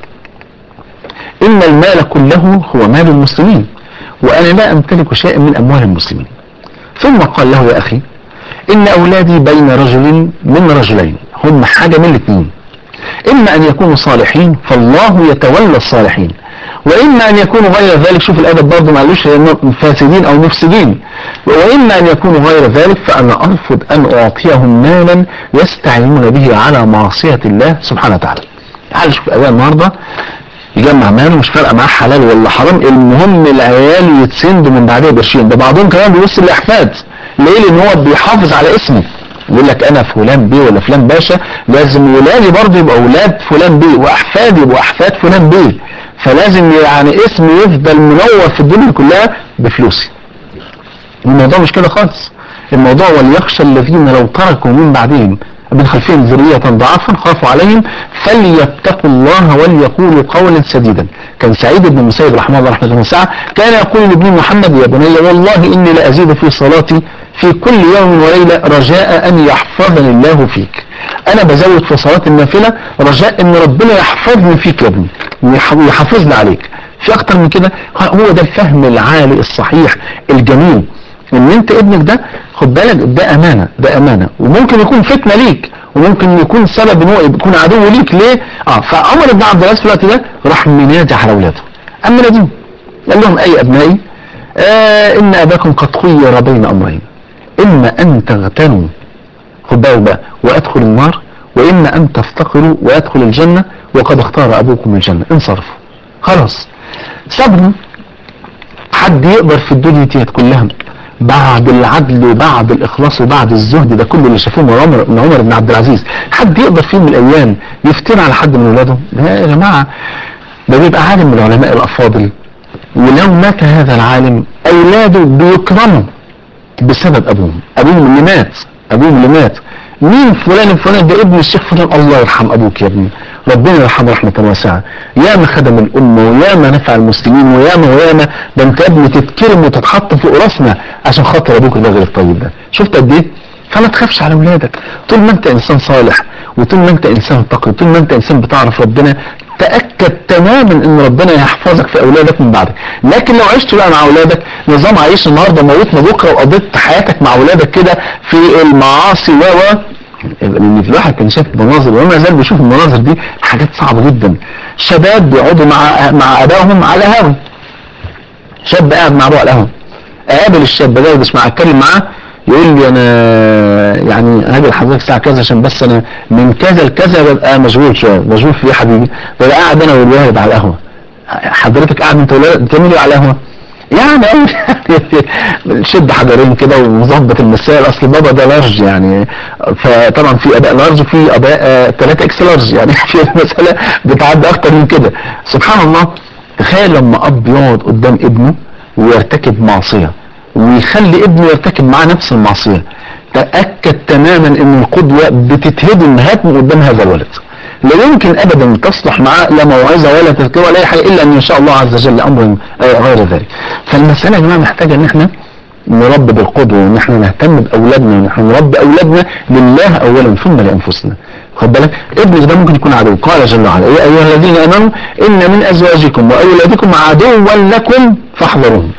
ان المال كله هو مال المسلمين وانا لا امتلك شيئا من اموال المسلمين ثم قال له يا اخي ان اولادي بين رجل من رجلين هم حاجه من الاثنين اما ان يكونوا صالحين فالله يتولى الصالحين واما ان يكونوا غير ذلك شوف الادب برضه ما قالوش إنهم فاسدين او مفسدين واما ان يكونوا غير ذلك فانا ارفض ان اعطيهم مالا يستعينون به على معصيه الله سبحانه وتعالى تعال شوف الاداء النهارده يجمع ماله مش فارقه معاه حلال ولا حرام المهم العيال يتسندوا من بعدها بشين ده بعضهم كمان بيبص للاحفاد ليه لان هو بيحافظ على اسمه يقول لك انا فلان بيه ولا فلان باشا لازم ولادي برضه يبقى اولاد فلان بيه واحفادي يبقوا احفاد فلان بيه فلازم يعني اسمي يفضل منور في الدنيا كلها بفلوسي الموضوع مش كده خالص الموضوع وليخشى الذين لو تركوا من بعدهم من خلفهم ذرية ضعفا خافوا عليهم فليتقوا الله وليقولوا قولا سديدا كان سعيد بن المسيب رحمه الله رحمه الله وسعه كان يقول لابن محمد يا بني والله إني لأزيد في صلاتي في كل يوم وليلة رجاء أن يحفظني الله فيك أنا بزود في صلاة النافلة رجاء أن ربنا يحفظني فيك يا ابني ويح- ويحافظني عليك في أكتر من كده هو ده الفهم العالي الصحيح الجميل ان انت ابنك ده خد بالك ده امانه ده امانه وممكن يكون فتنه ليك وممكن يكون سبب ان هو يكون عدو ليك ليه اه فعمر بن عبد العزيز في الوقت ده راح منادي على اولاده اما ناديهم قال لهم اي ابنائي آه ان اباكم قد خير بين امرين اما ان تغتنوا خد بالك بقى وادخل النار واما ان تفتقروا ويدخل الجنه وقد اختار ابوكم الجنه انصرفوا خلاص سابهم حد يقدر في الدنيا ديت كلها بعد العدل وبعد الاخلاص وبعد الزهد ده كله اللي شافوه من عمر من عمر بن عبد العزيز حد يقدر في يوم من الايام يفتن على حد من اولاده لا يا جماعه ده بيبقى عالم من العلماء الافاضل ولو مات هذا العالم اولاده بيكرموا بسبب ابوهم ابوهم اللي مات ابوهم اللي مات مين فلان الفلان ده ابن الشيخ فلان الله يرحم ابوك يا ابني ربنا يرحمه رحمة واسعة يا ما خدم الأمة ويا ما نفع المسلمين ويا ما ويا ما ده انت يا ابني تتكرم وتتحط فوق راسنا عشان خاطر ابوك الراجل الطيب ده شفت قد ايه فما تخافش على اولادك طول ما انت انسان صالح وطول ما انت انسان تقي طول ما انت انسان بتعرف ربنا تأكد تماما ان ربنا يحفظك في اولادك من بعدك لكن لو عشت بقى مع اولادك نظام عايش النهارده موتنا بكره وقضيت حياتك مع اولادك كده في المعاصي و و ان الواحد كان شايف مناظر وما زال بيشوف المناظر دي حاجات صعبه جدا شباب بيقعدوا مع مع ابائهم على قهوه شاب قاعد مع ابوه على القهوه اقابل الشاب ده مش مع اتكلم معاه يقول لي انا يعني هاجي لحضرتك الساعه كذا عشان بس انا من كذا لكذا ببقى مشغول شويه مشغول في ايه يا حبيبي ببقى قاعد انا والوالد على القهوه حضرتك قاعد انت والولد بتعمل ايه على القهوه يعني شد حجرين كده ومظبط المسائل اصل بابا ده لارج يعني فطبعا في اباء لارج وفي اباء 3 اكس لارج يعني في المساله بتعدي اكتر من كده سبحان الله تخيل لما اب يقعد قدام ابنه ويرتكب معصيه ويخلي ابنه يرتكب معاه نفس المعصيه تاكد تماما ان القدوه بتتهدم هدم قدام هذا الولد لا يمكن ابدا تصلح معاه لا موعظه ولا تذكير ولا اي حاجه الا ان يشاء الله عز وجل امر غير ذلك فالمساله يا جماعه محتاجه ان احنا نربي بالقدوه وان احنا نهتم باولادنا وان احنا نربي اولادنا لله اولا ثم لانفسنا خد بالك ابنك ده ممكن يكون عدو قال جل وعلا يا ايها الذين امنوا ان من ازواجكم واولادكم عدوا لكم فاحذروهم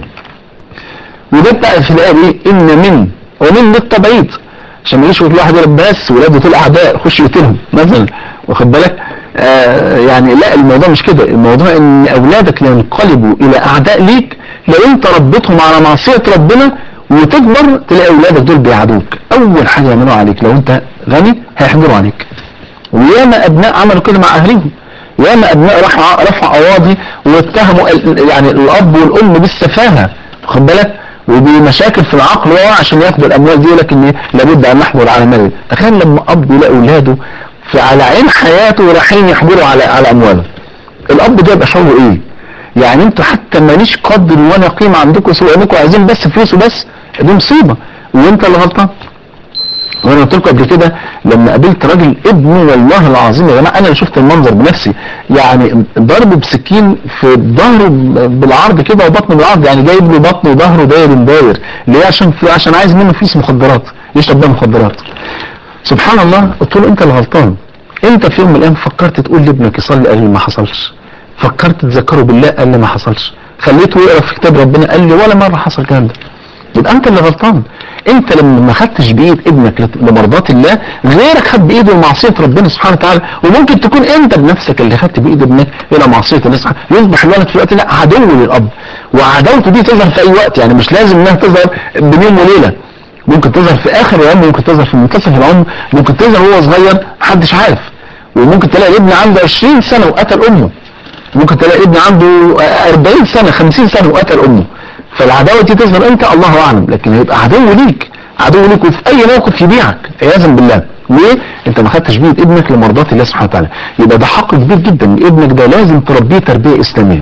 وده بقى في الايه دي ان من ومن للتبعيض عشان ما يجيش واحد يقول بس ولاده دول اعداء خش يقتلهم مثلا واخد بالك آه يعني لا الموضوع مش كده الموضوع ان اولادك ينقلبوا الى اعداء ليك لو انت ربيتهم على معصيه ربنا وتكبر تلاقي اولادك دول بيعادوك اول حاجه يعملوها عليك لو انت غني هيحجروا عليك وياما ابناء عملوا كده مع اهليهم ياما ابناء رفع رفع قواضي واتهموا يعني الاب والام بالسفاهه واخد بالك وبمشاكل في العقل عشان ياخدوا الاموال دي لكن لابد ان نحمل على مال تخيل لما اب يلاقي اولاده في على عين حياته رايحين يحجروا على على امواله الاب ده يبقى شعوره ايه يعني انتوا حتى ماليش قدر ولا قيمه عندكم سوى انكم عايزين بس فلوسه بس دي مصيبه وانت اللي غلطان وانا قلت لكم قبل كده لما قابلت راجل ابنه والله العظيم يا جماعه انا اللي شفت المنظر بنفسي يعني ضربه بسكين في ظهره بالعرض كده وبطنه بالعرض يعني جايب له بطنه وظهره داير داير ليه عشان عشان عايز منه فلوس مخدرات يشرب بيها مخدرات سبحان الله قلت له انت اللي غلطان انت في يوم من الايام فكرت تقول لابنك يصلي قال لي ما حصلش فكرت تذكره بالله قال لي ما حصلش خليته يقرا في كتاب ربنا قال لي ولا مره حصل الكلام ده يبقى انت اللي غلطان انت لما ما خدتش بايد ابنك لمرضات الله غيرك خد بايده لمعصيه ربنا سبحانه وتعالى وممكن تكون انت بنفسك اللي خدت بايد ابنك الى معصيه الله سبحانه يصبح الولد في الوقت ده عدو للاب وعداوته دي تظهر في اي وقت يعني مش لازم انها تظهر بين يوم وليله ممكن تظهر في اخر العمر ممكن تظهر في منتصف العمر ممكن تظهر وهو صغير محدش عارف وممكن تلاقي ابن عنده 20 سنه وقتل امه ممكن تلاقي ابن عنده 40 سنه 50 سنه وقتل امه فالعداوه دي تظهر امتى الله اعلم لكن هيبقى عدو ليك عدو ليك وفي اي موقف يبيعك عياذا بالله ليه انت ما خدتش بيد ابنك لمرضات الله سبحانه وتعالى يبقى ده حق كبير جدا ابنك ده لازم تربيه تربيه اسلاميه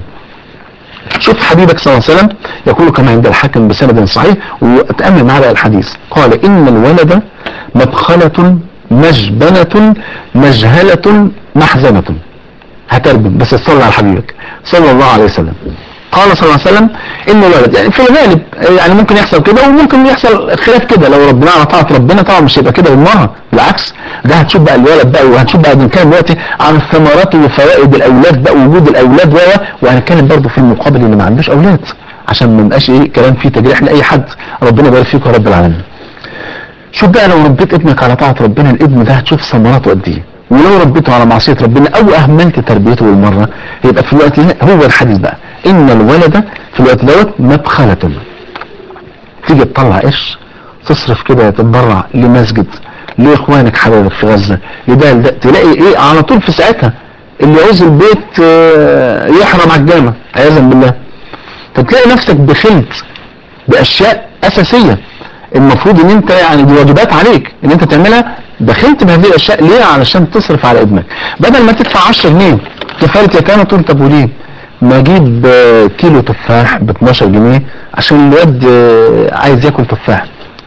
شوف حبيبك صلى الله عليه وسلم يقول كما عند الحاكم بسند صحيح وتأمل معنا الحديث قال إن الولد مدخلة مجبنة مجهلة محزنة هتربم بس تصلي على حبيبك صلى الله عليه وسلم قال صلى الله عليه وسلم ان الولد يعني في الغالب يعني ممكن يحصل كده وممكن يحصل خلاف كده لو ربنا على طاعه ربنا طبعا مش هيبقى كده بالمره بالعكس ده هتشوف بقى الولد بقى وهنشوف بقى بنتكلم دلوقتي عن ثمرات وفوائد الاولاد بقى وجود الاولاد و وهنتكلم برضه في المقابل اللي ما عندوش اولاد عشان ما نبقاش ايه كلام فيه تجريح لاي حد ربنا يبارك فيكم يا رب العالمين شوف بقى لو ربيت ابنك على طاعة ربنا الابن ده هتشوف ثمراته قد ايه ولو ربيته على معصية ربنا او اهملت تربيته بالمرة يبقى في الوقت ده هو الحديث بقى ان الولد في الوقت دوت مبخلة تيجي تطلع قش تصرف كده تتبرع لمسجد لاخوانك حبايبك في غزة لده لده تلاقي ايه على طول في ساعتها اللي عاوز البيت آه، يحرم على الجامع عياذا بالله فتلاقي نفسك بخلت باشياء اساسية المفروض ان انت يعني دي واجبات عليك ان انت تعملها دخلت بهذه الاشياء ليه علشان تصرف على ابنك بدل ما تدفع 10 جنيه كفاله يتامى تقول طب وليه ما اجيب آه، كيلو تفاح ب 12 جنيه عشان الواد آه، عايز ياكل تفاح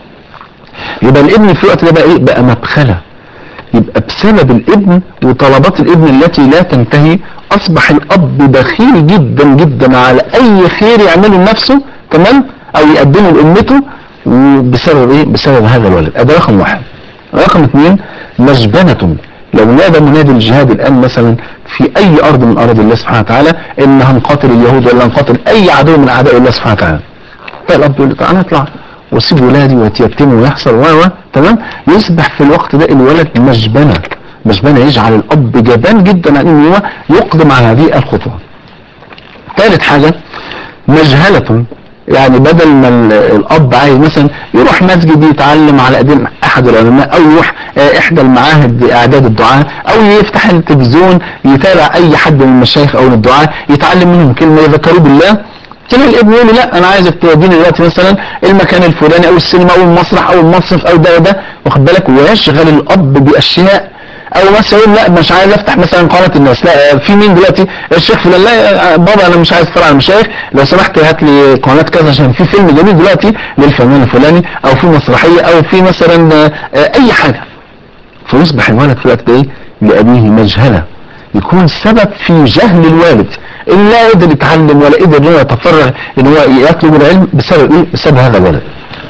يبقى الابن في الوقت ده بقى ايه بقى مبخله يبقى بسبب الابن وطلبات الابن التي لا تنتهي اصبح الاب بخيل جدا جدا على اي خير يعمله لنفسه تمام او يقدمه لامته وبسبب ايه بسبب هذا الولد ده رقم واحد رقم اثنين مجبنة لو نادى منادي الجهاد الان مثلا في اي ارض من اراضي الله سبحانه وتعالى ان هنقاتل اليهود ولا هنقاتل اي عدو من اعداء الله سبحانه وتعالى فالاب يقول له تعالى اطلع واسيب ولادي ويتيتموا ويحصل و و تمام يصبح في الوقت ده الولد مجبنة مجبنة يجعل الاب جبان جدا عن انه هو يقدم على هذه الخطوة ثالث حاجة مجهلة يعني بدل ما ال- الاب عايز مثلا يروح مسجد يتعلم على ايدين احد العلماء او يروح آه، احدى المعاهد اعداد الدعاء او يفتح التلفزيون يتابع اي حد من المشايخ او من الدعاء يتعلم منهم كلمه يذكروه بالله تلاقي الابن يقول لي لا انا عايزك توديني دلوقتي مثلا المكان الفلاني او السينما او المسرح او المصرف او ده وده واخد بالك ويشغل الاب باشياء او مثلا يقول لا مش عايز افتح مثلا قناه الناس لا في مين دلوقتي الشيخ فلان لا بابا انا مش عايز اتفرج على المشايخ لو سمحت هات لي قناه كذا عشان في فيلم جميل دلوقتي للفنان الفلاني او في مسرحيه او في مثلا آه، آه، اي حاجه فيصبح الولد في الوقت ده ايه لابيه مجهله يكون سبب في جهل الوالد اللي لا قدر يتعلم ولا قدر ان هو يتفرغ ان هو يطلب العلم بسبب ايه بسبب هذا الولد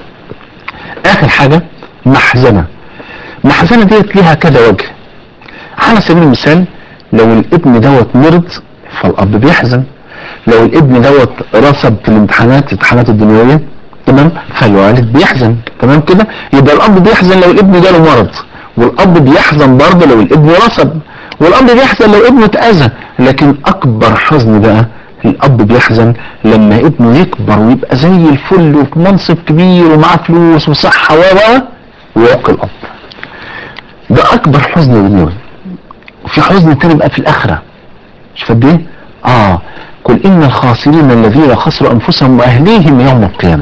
اخر حاجه محزنه محزنه ديت ليها كذا وجه على سبيل المثال لو الابن دوت مرض فالاب بيحزن لو الابن دوت رسب في الامتحانات الامتحانات الدنيويه تمام فالوالد بيحزن تمام كده يبقى الاب بيحزن لو الابن جاله مرض والاب بيحزن برضه لو الابن رسب والاب بيحزن لو ابنه اتاذى لكن اكبر حزن بقى الاب بيحزن لما ابنه يكبر ويبقى زي الفل وفي منصب كبير ومعاه فلوس وصحه و و ويعق الاب ده اكبر حزن دنيوي وفي حزن تاني بقى في الاخره مش فاهم ايه اه قل ان الخاسرين الذين خسروا انفسهم واهليهم يوم القيامه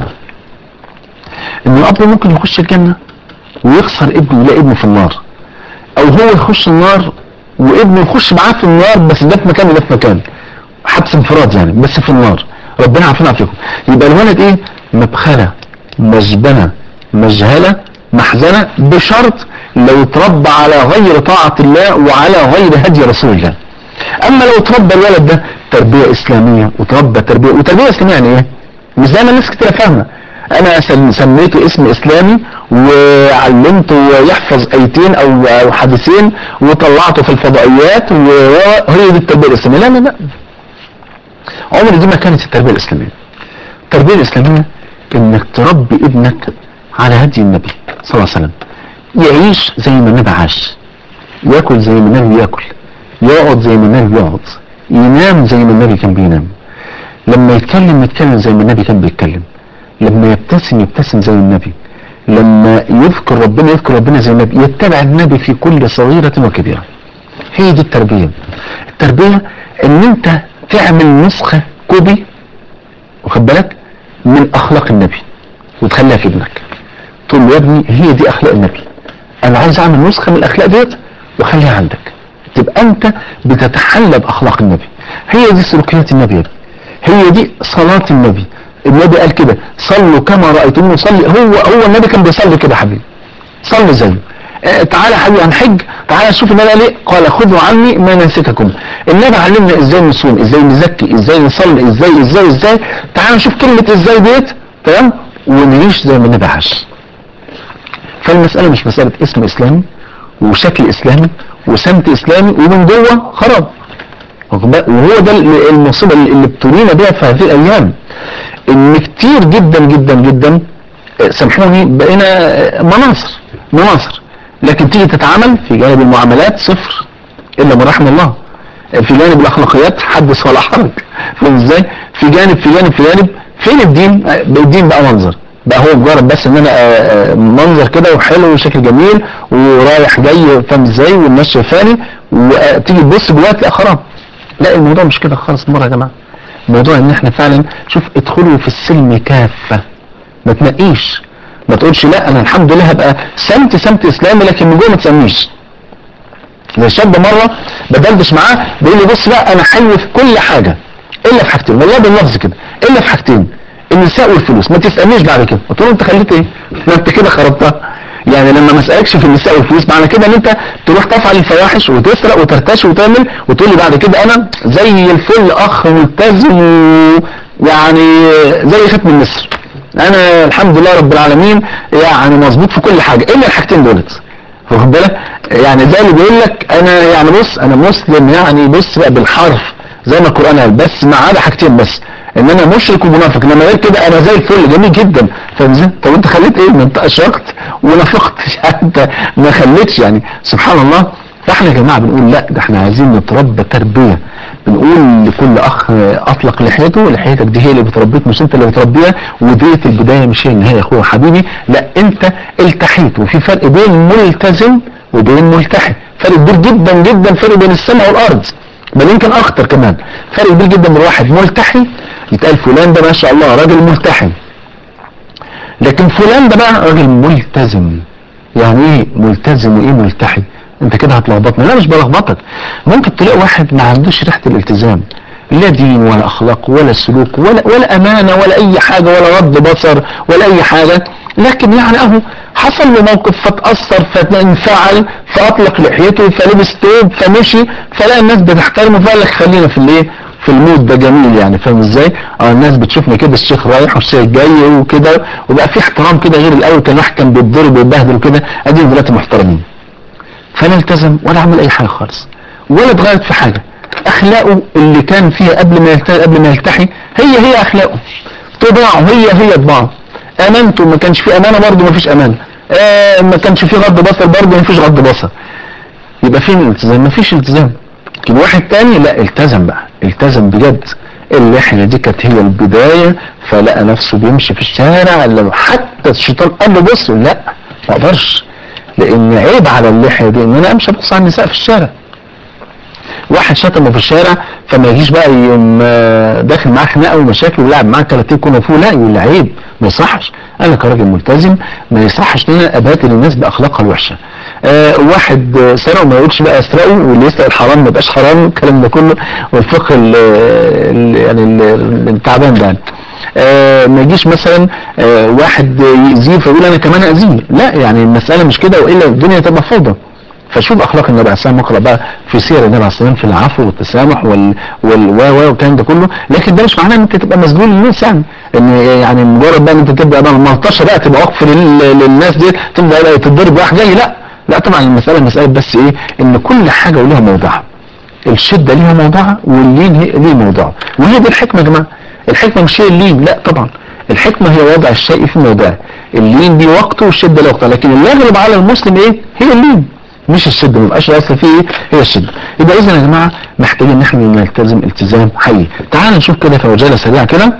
ان الاب ممكن يخش الجنه ويخسر ابنه يلاقي ابنه في النار او هو يخش النار وابنه يخش معاه في النار بس ده في مكان وده في مكان حبس انفراد يعني بس في النار ربنا عافينا فيكم يبقى الولد ايه مبخله مجبنه مجهله محزنه بشرط لو اتربى على غير طاعه الله وعلى غير هدي رسول الله اما لو اتربى الولد ده تربيه اسلاميه وتربى تربيه وتربيه اسلاميه يعني ايه مش زي ما الناس كتير فاهمه انا سم- سميته اسم اسلامي وعلمته يحفظ ايتين او او حديثين وطلعته في الفضائيات وهي دي التربيه الاسلاميه لا لا لا عمر دي ما كانت التربيه الاسلاميه التربيه الاسلاميه انك تربي ابنك على هدي النبي صلى الله عليه وسلم يعيش زي ما النبي عاش ياكل زي ما النبي ياكل يقعد زي ما النبي يقعد ينام زي ما النبي كان بينام لما يتكلم يتكلم زي ما النبي كان بيتكلم لما يبتسم يبتسم زي النبي لما يذكر ربنا يذكر ربنا زي النبي يتبع النبي في كل صغيرة وكبيرة هي دي التربية التربية ان انت تعمل نسخة كوبي واخد بالك من اخلاق النبي وتخليها في ابنك تقول له يا ابني هي دي اخلاق النبي انا عايز اعمل نسخة من الاخلاق ديت وخليها عندك تبقى انت بتتحلى باخلاق النبي هي دي سلوكيات النبي يا ابني. هي دي صلاة النبي النبي قال كده صلوا كما رأيتموني صلي هو هو النبي كان بيصلي كده يا حبيبي صلي زيه آه، تعالى يا حبيبي هنحج تعالى شوف النبي قال ايه قال خذوا عني مناسككم النبي علمنا ازاي نصوم ازاي نزكي ازاي نصلي ازاي ازاي ازاي تعالى نشوف كلمة ازاي ديت تمام ونعيش زي ما النبي عاش فالمسألة مش مسألة اسم اسلامي وشكل اسلامي وسمت اسلامي ومن جوه خراب واخد بالك؟ وهو ده ال- المصيبة اللي اللي ابتلينا بها في هذه الايام ان كتير جدا جدا جدا آه، سامحوني بقينا آه، مناصر مناصر لكن تيجي تتعامل في جانب المعاملات صفر الا من رحم الله في جانب الاخلاقيات حدث ولا حرج فاهم ازاي في جانب في جانب في جانب فين الدين آه، الدين بقى منظر بقى هو مجرد بس ان انا آه، آه، منظر كده وحلو وشكل جميل ورايح جاي فاهم ازاي والناس شايفاني وتيجي تبص جواها تلاقي خراب لا الموضوع مش كده خالص مره يا جماعه الموضوع ان احنا فعلا شوف ادخلوا في السلم كافه ما تنقيش ما تقولش لا انا الحمد لله هبقى سمت سمت اسلامي لكن من جوه ما تسميش ده شاب مره بدردش معاه بيقول لي بص بقى انا حلو في كل حاجه الا في حاجتين والله باللفظ كده الا في حاجتين النساء والفلوس ما تسالنيش بعد كده قلت له انت خليت ايه ما انت كده خربتها يعني لما ما اسالكش في النساء والفلوس معنى كده ان انت تروح تفعل الفواحش وتسرق وترتشي وتعمل وتقول لي بعد كده انا زي الفل اخ ملتزم و- يعني زي ختم النسر انا الحمد لله رب العالمين يعني مظبوط في كل حاجه الا الحاجتين دولت واخد بالك يعني زي اللي بيقول لك انا يعني بص انا مسلم يعني بص بقى بالحرف زي ما القران قال بس ما عدا حاجتين بس ان انا مشرك ومنافق انما غير كده انا زي الفل جميل جدا فاهم ازاي؟ طب انت خليت ايه؟ ما انت اشركت ونافقت يعني انت ما خليتش يعني سبحان الله فاحنا يا جماعه بنقول لا ده احنا عايزين نتربى تربيه بنقول لكل اخ اطلق لحيته لحيتك دي هي اللي بتربيك مش انت اللي بتربيها وديت البدايه مش هي النهايه يا اخويا حبيبي لا انت التحيت وفي فرق بين ملتزم وبين ملتحي فرق كبير جدا جدا فرق بين السماء والارض بل يمكن اخطر كمان فرق كبير جدا من واحد ملتحي يتقال فلان ده ما شاء الله راجل ملتحي لكن فلان ده بقى راجل ملتزم يعني ايه ملتزم وايه ملتحي انت كده هتلخبطني لا مش بلخبطك ممكن تلاقي واحد ما عندوش ريحه الالتزام لا دين ولا اخلاق ولا سلوك ولا ولا امانه ولا اي حاجه ولا غض بصر ولا اي حاجه لكن يعني اهو حصل له موقف فتاثر فانفعل فاطلق لحيته فلبس توب فمشي فلاقي الناس بتحترمه فقال لك خلينا في الايه في المود ده جميل يعني فاهم ازاي؟ اه الناس بتشوفني كده الشيخ رايح والشيخ جاي وكده وبقى في احترام كده غير الاول كان واحد كان بيتضرب ويتبهدل وكده ادي دلوقتي محترمين. فلا التزم ولا عمل اي حاجه خالص ولا اتغيرت في حاجه اخلاقه اللي كان فيها قبل ما يلتحي قبل ما يلتحي هي هي اخلاقه طباعه هي هي طباعه امانته ما كانش فيه امانه برضه ما فيش امانه آه ما كانش فيه غض بصر برضه ما فيش غض بصر يبقى فين الالتزام ما فيش التزام لكن واحد تاني لا التزم بقى التزم بجد اللحية دي كانت هي البداية فلقى نفسه بيمشي في الشارع لو حتى الشيطان قال له بص لا ما اقدرش لان عيب على اللحية دي ان انا امشي ابص على النساء في الشارع واحد شتمه في الشارع فما يجيش بقى يقوم آه، داخل معاه خناقه ومشاكل ويلعب معاه كاراتيه كونغ فو لا يقول لي عيب ما يصحش انا كراجل ملتزم ما يصحش ان انا ابادل الناس باخلاقها الوحشه آه واحد آه، سرق وما يقولش بقى اسرقه واللي يسرق الحرام ما يبقاش حرام الكلام ده كله والفقه ال- ال- يعني ال- التعبان ده يعني. آه ما يجيش مثلا آه واحد يأذيه فيقول انا كمان اذيه لا يعني المساله مش كده والا الدنيا تبقى فوضى فشوف اخلاق النبي عليه السلام اقرا بقى في سير النبي عليه السلام في العفو والتسامح وال وال و و والكلام ده كله لكن ده مش معناه ان انت تبقى مسجون للناس يعني ان يعني مجرد بقى ان انت تبدا بقى ملطشه بقى تبقى وقف لل- للناس دي تبدا بقى تتضرب رايح جاي لا لا طبعا المساله مساله بس ايه ان كل حاجه وليها موضعها الشده ليها موضعها واللين هي- ليه موضعه وهي دي الحكمه يا جماعه الحكمه مش هي اللين لا طبعا الحكمه هي وضع الشيء في موضعه اللين دي وقته والشده لها وقتها لكن اللي يغلب على المسلم ايه هي اللين مش الشده ما يبقاش الاصل فيه ايه هي الشده يبقى اذا يا جماعه محتاجين ان احنا نلتزم التزام حقيقي تعال نشوف كده في عجاله سريعه كده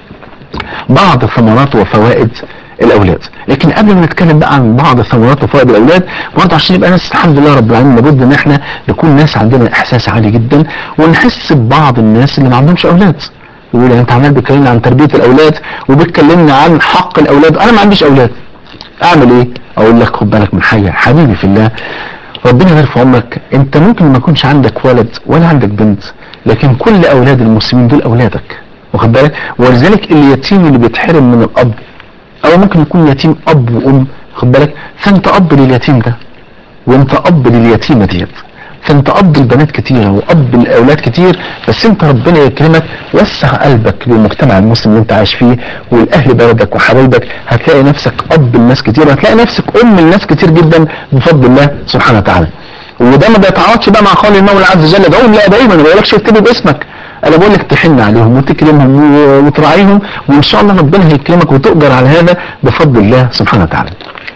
بعض ثمرات وفوائد الاولاد لكن قبل ما نتكلم بقى عن بعض ثمرات وفوائد الاولاد برضه عشان يبقى ناس الحمد لله رب العالمين لابد ان احنا نكون ناس عندنا احساس عالي جدا ونحس ببعض الناس اللي ما عندهمش اولاد يقول انت عمال بتكلمنا عن تربيه الاولاد وبتكلمنا عن حق الاولاد انا ما عنديش اولاد اعمل ايه اقول لك خد بالك من حاجه حبيبي في الله ربنا يبارك في عمرك انت ممكن ما يكونش عندك ولد ولا عندك بنت لكن كل اولاد المسلمين دول اولادك واخد بالك ولذلك اليتيم اللي بيتحرم من الاب او ممكن يكون يتيم اب وام واخد بالك فانت اب لليتيم ده وانت اب لليتيمه ديت فانت اب البنات كتيره واب الاولاد كتير بس انت ربنا يكرمك وسع قلبك للمجتمع المسلم اللي انت عايش فيه والاهل بلدك وحبايبك هتلاقي نفسك اب الناس كتير هتلاقي نفسك ام الناس كتير جدا بفضل الله سبحانه وتعالى وده ما بيتعارضش بقى مع قول المولى عز وجل دعوهم لا دايما ما بقولكش اكتبوا باسمك انا بقول لك تحن عليهم وتكرمهم و- وتراعيهم وان شاء الله ربنا هيكرمك وتقدر على هذا بفضل الله سبحانه وتعالى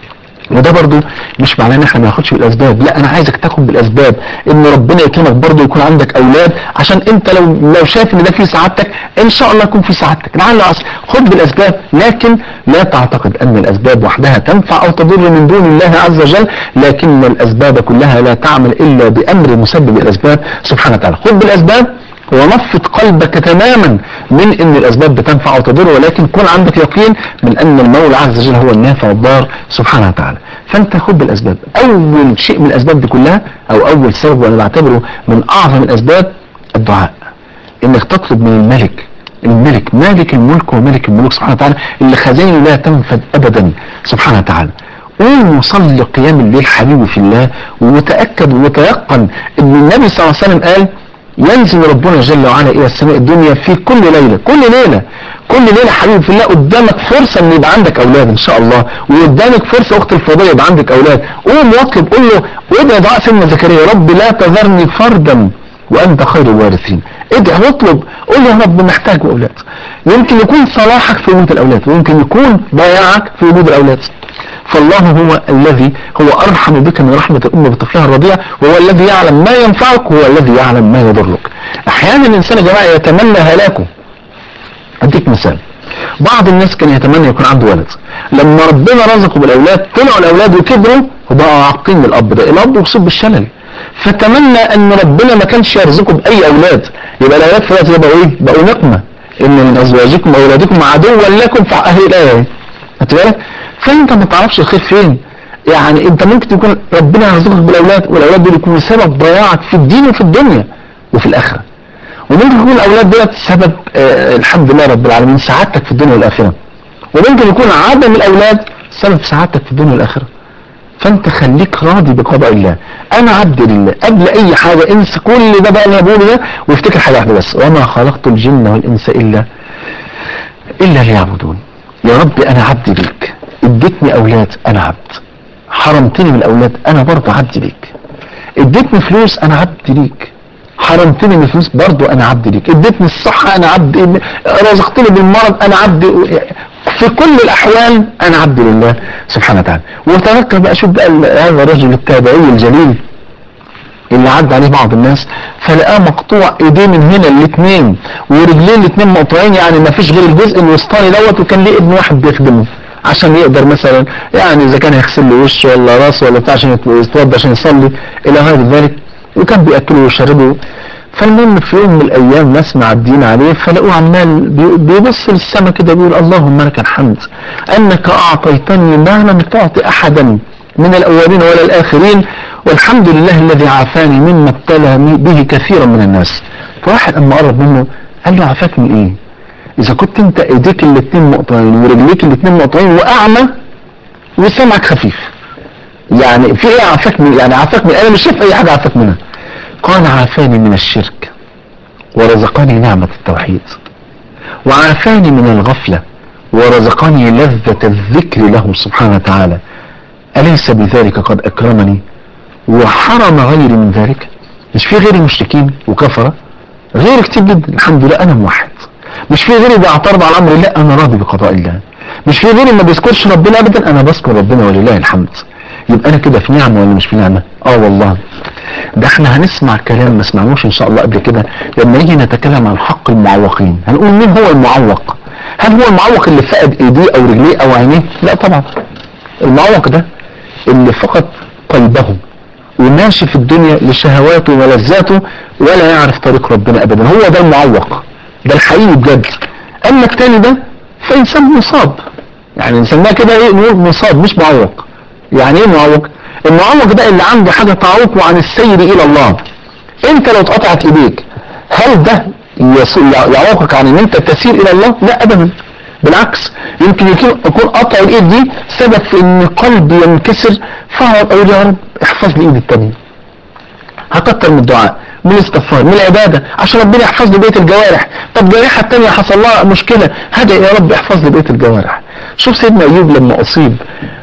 وده برضو مش معناه ان احنا ما ناخدش بالاسباب لا انا عايزك تاخد بالاسباب ان ربنا يكرمك برضو يكون عندك اولاد عشان انت لو لو شايف ان ده في سعادتك ان شاء الله يكون في سعادتك لعل عسى خد بالاسباب لكن لا تعتقد ان الاسباب وحدها تنفع او تضر من دون الله عز وجل لكن الاسباب كلها لا تعمل الا بامر مسبب الاسباب سبحانه وتعالى خد بالاسباب ونفض قلبك تماما من ان الاسباب بتنفع او تضر ولكن كن عندك يقين من ان المولى عز وجل هو النافع والضار سبحانه وتعالى فانت خد بالاسباب اول شيء من الاسباب دي كلها او اول سبب وانا بعتبره من اعظم الاسباب الدعاء انك تطلب من الملك الملك مالك الملك وملك الملوك سبحانه وتعالى اللي خزائنه لا تنفد ابدا سبحانه وتعالى قوم وصلي قيام الليل حبيبي في الله وتأكد وتيقن ان النبي صلى الله عليه وسلم قال ينزل ربنا جل وعلا الى السماء الدنيا في كل ليلة كل ليلة كل ليلة حبيبي في الله قدامك فرصة ان يبقى عندك اولاد ان شاء الله وقدامك فرصة اخت الفضية يبقى عندك اولاد قوم واطلب قول له وادعي دعاء سيدنا زكريا رب لا تذرني فردا وانت خير الوارثين ادعي واطلب قول له يا رب محتاج اولاد يمكن يكون صلاحك في وجود الاولاد ويمكن يكون ضياعك في وجود الاولاد فالله هو الذي هو ارحم بك من رحمة الام بطفلها الرضيع وهو الذي يعلم ما ينفعك وهو الذي يعلم ما يضرك احيانا الانسان يا جماعة يتمنى هلاكه اديك مثال بعض الناس كان يتمنى يكون عنده ولد لما ربنا رزقه بالاولاد طلعوا الاولاد وكبروا وبقوا عاقين للاب ده الاب يصيب بالشلل فتمنى ان ربنا ما كانش يرزقه باي اولاد يبقى الاولاد في الوقت ده بقوا ايه بقوا نقمه ان من ازواجكم واولادكم عدوا لكم فاهي الايه اهي خدت بالك فانت ما تعرفش الخير فين يعني انت ممكن يكون ربنا يرزقك بالاولاد والاولاد دول يكونوا سبب ضياعك في الدين وفي الدنيا وفي الاخره وممكن يكون الاولاد دولت سبب آه الحمد لله رب العالمين سعادتك في الدنيا والاخره وممكن يكون عدم الاولاد سبب سعادتك في الدنيا والاخره فانت خليك راضي بقضاء الله انا عبد لله قبل اي حاجة انسى كل ده بقى اللي انا بقوله ده وافتكر حاجة واحدة بس وما خلقت الجن والانس الا الا ليعبدون يا رب انا عبد ليك اديتني اولاد انا عبد حرمتني من الاولاد انا برضه عبد ليك اديتني فلوس انا عبد ليك حرمتني من الفلوس برضه انا عبد ليك اديتني الصحة انا عبد رزقتني بالمرض انا عبد في كل الاحوال انا عبد لله سبحانه وتعالى وتذكر بقى شوف بقى هذا الرجل التابعي الجليل اللي عدى عليه بعض الناس فلقاه مقطوع ايديه من هنا الاثنين ورجليه الاثنين مقطوعين يعني ما فيش غير الجزء الوسطاني دوت وكان ليه ابن واحد بيخدمه عشان يقدر مثلا يعني اذا كان هيغسل له وشه ولا راسه ولا بتاع عشان يتوضى عشان يصلي الى غير ذلك وكان بياكله ويشربه فالمهم في يوم من الايام ناس معديين عليه فلقوه عمال بيبص للسما كده بيقول اللهم لك الحمد انك اعطيتني ما لم تعطي احدا من الاولين ولا الاخرين والحمد لله الذي عافاني مما ابتلى به كثيرا من الناس فواحد اما قرب منه قال له عافاك من ايه اذا كنت انت ايديك الاتنين مقطعين ورجليك الاتنين مقطعين واعمى وسمعك خفيف يعني في ايه عافاك من يعني عافاك من انا مش شايف اي حاجه عافاك منها قال عافاني من الشرك ورزقني نعمة التوحيد وعافاني من الغفلة ورزقني لذة الذكر له سبحانه وتعالى أليس بذلك قد أكرمني وحرم غيري من ذلك مش في غيري مشركين وكفرة غير كتير جدا الحمد لله أنا موحد مش في غيري بيعترض على الأمر لا أنا راضي بقضاء الله مش في غيري ما بيذكرش ربنا أبدا أنا بذكر ربنا ولله الحمد يبقى أنا كده في نعمة ولا مش في نعمة آه والله ده احنا هنسمع كلام ما سمعنوش ان شاء الله قبل كده لما نيجي نتكلم عن حق المعوقين هنقول مين هو المعوق هل هو المعوق اللي فقد ايديه او رجليه او عينيه لا طبعا المعوق ده اللي فقد قلبه وماشي في الدنيا لشهواته ولذاته ولا يعرف طريق ربنا ابدا هو ده المعوق ده الحقيقي بجد اما التاني ده فانسان مصاب يعني نسميها كده ايه نقول مصاب مش معوق يعني ايه معوق المعوق ده اللي عنده حاجة تعوقه عن السير الى الله انت لو اتقطعت ايديك هل ده يعوقك عن ان انت تسير الى الله لا ابدا بالعكس يمكن يكون قطع الايد دي سبب في ان قلبي ينكسر فاقعد اقول يا رب احفظ لي ايدي التانية هكتر من الدعاء من الاستغفار من العبادة عشان ربنا يحفظ لي بقية الجوارح طب جارحة التانية حصل لها مشكلة هذا يا رب احفظ لي بقية الجوارح شوف سيدنا ايوب لما اصيب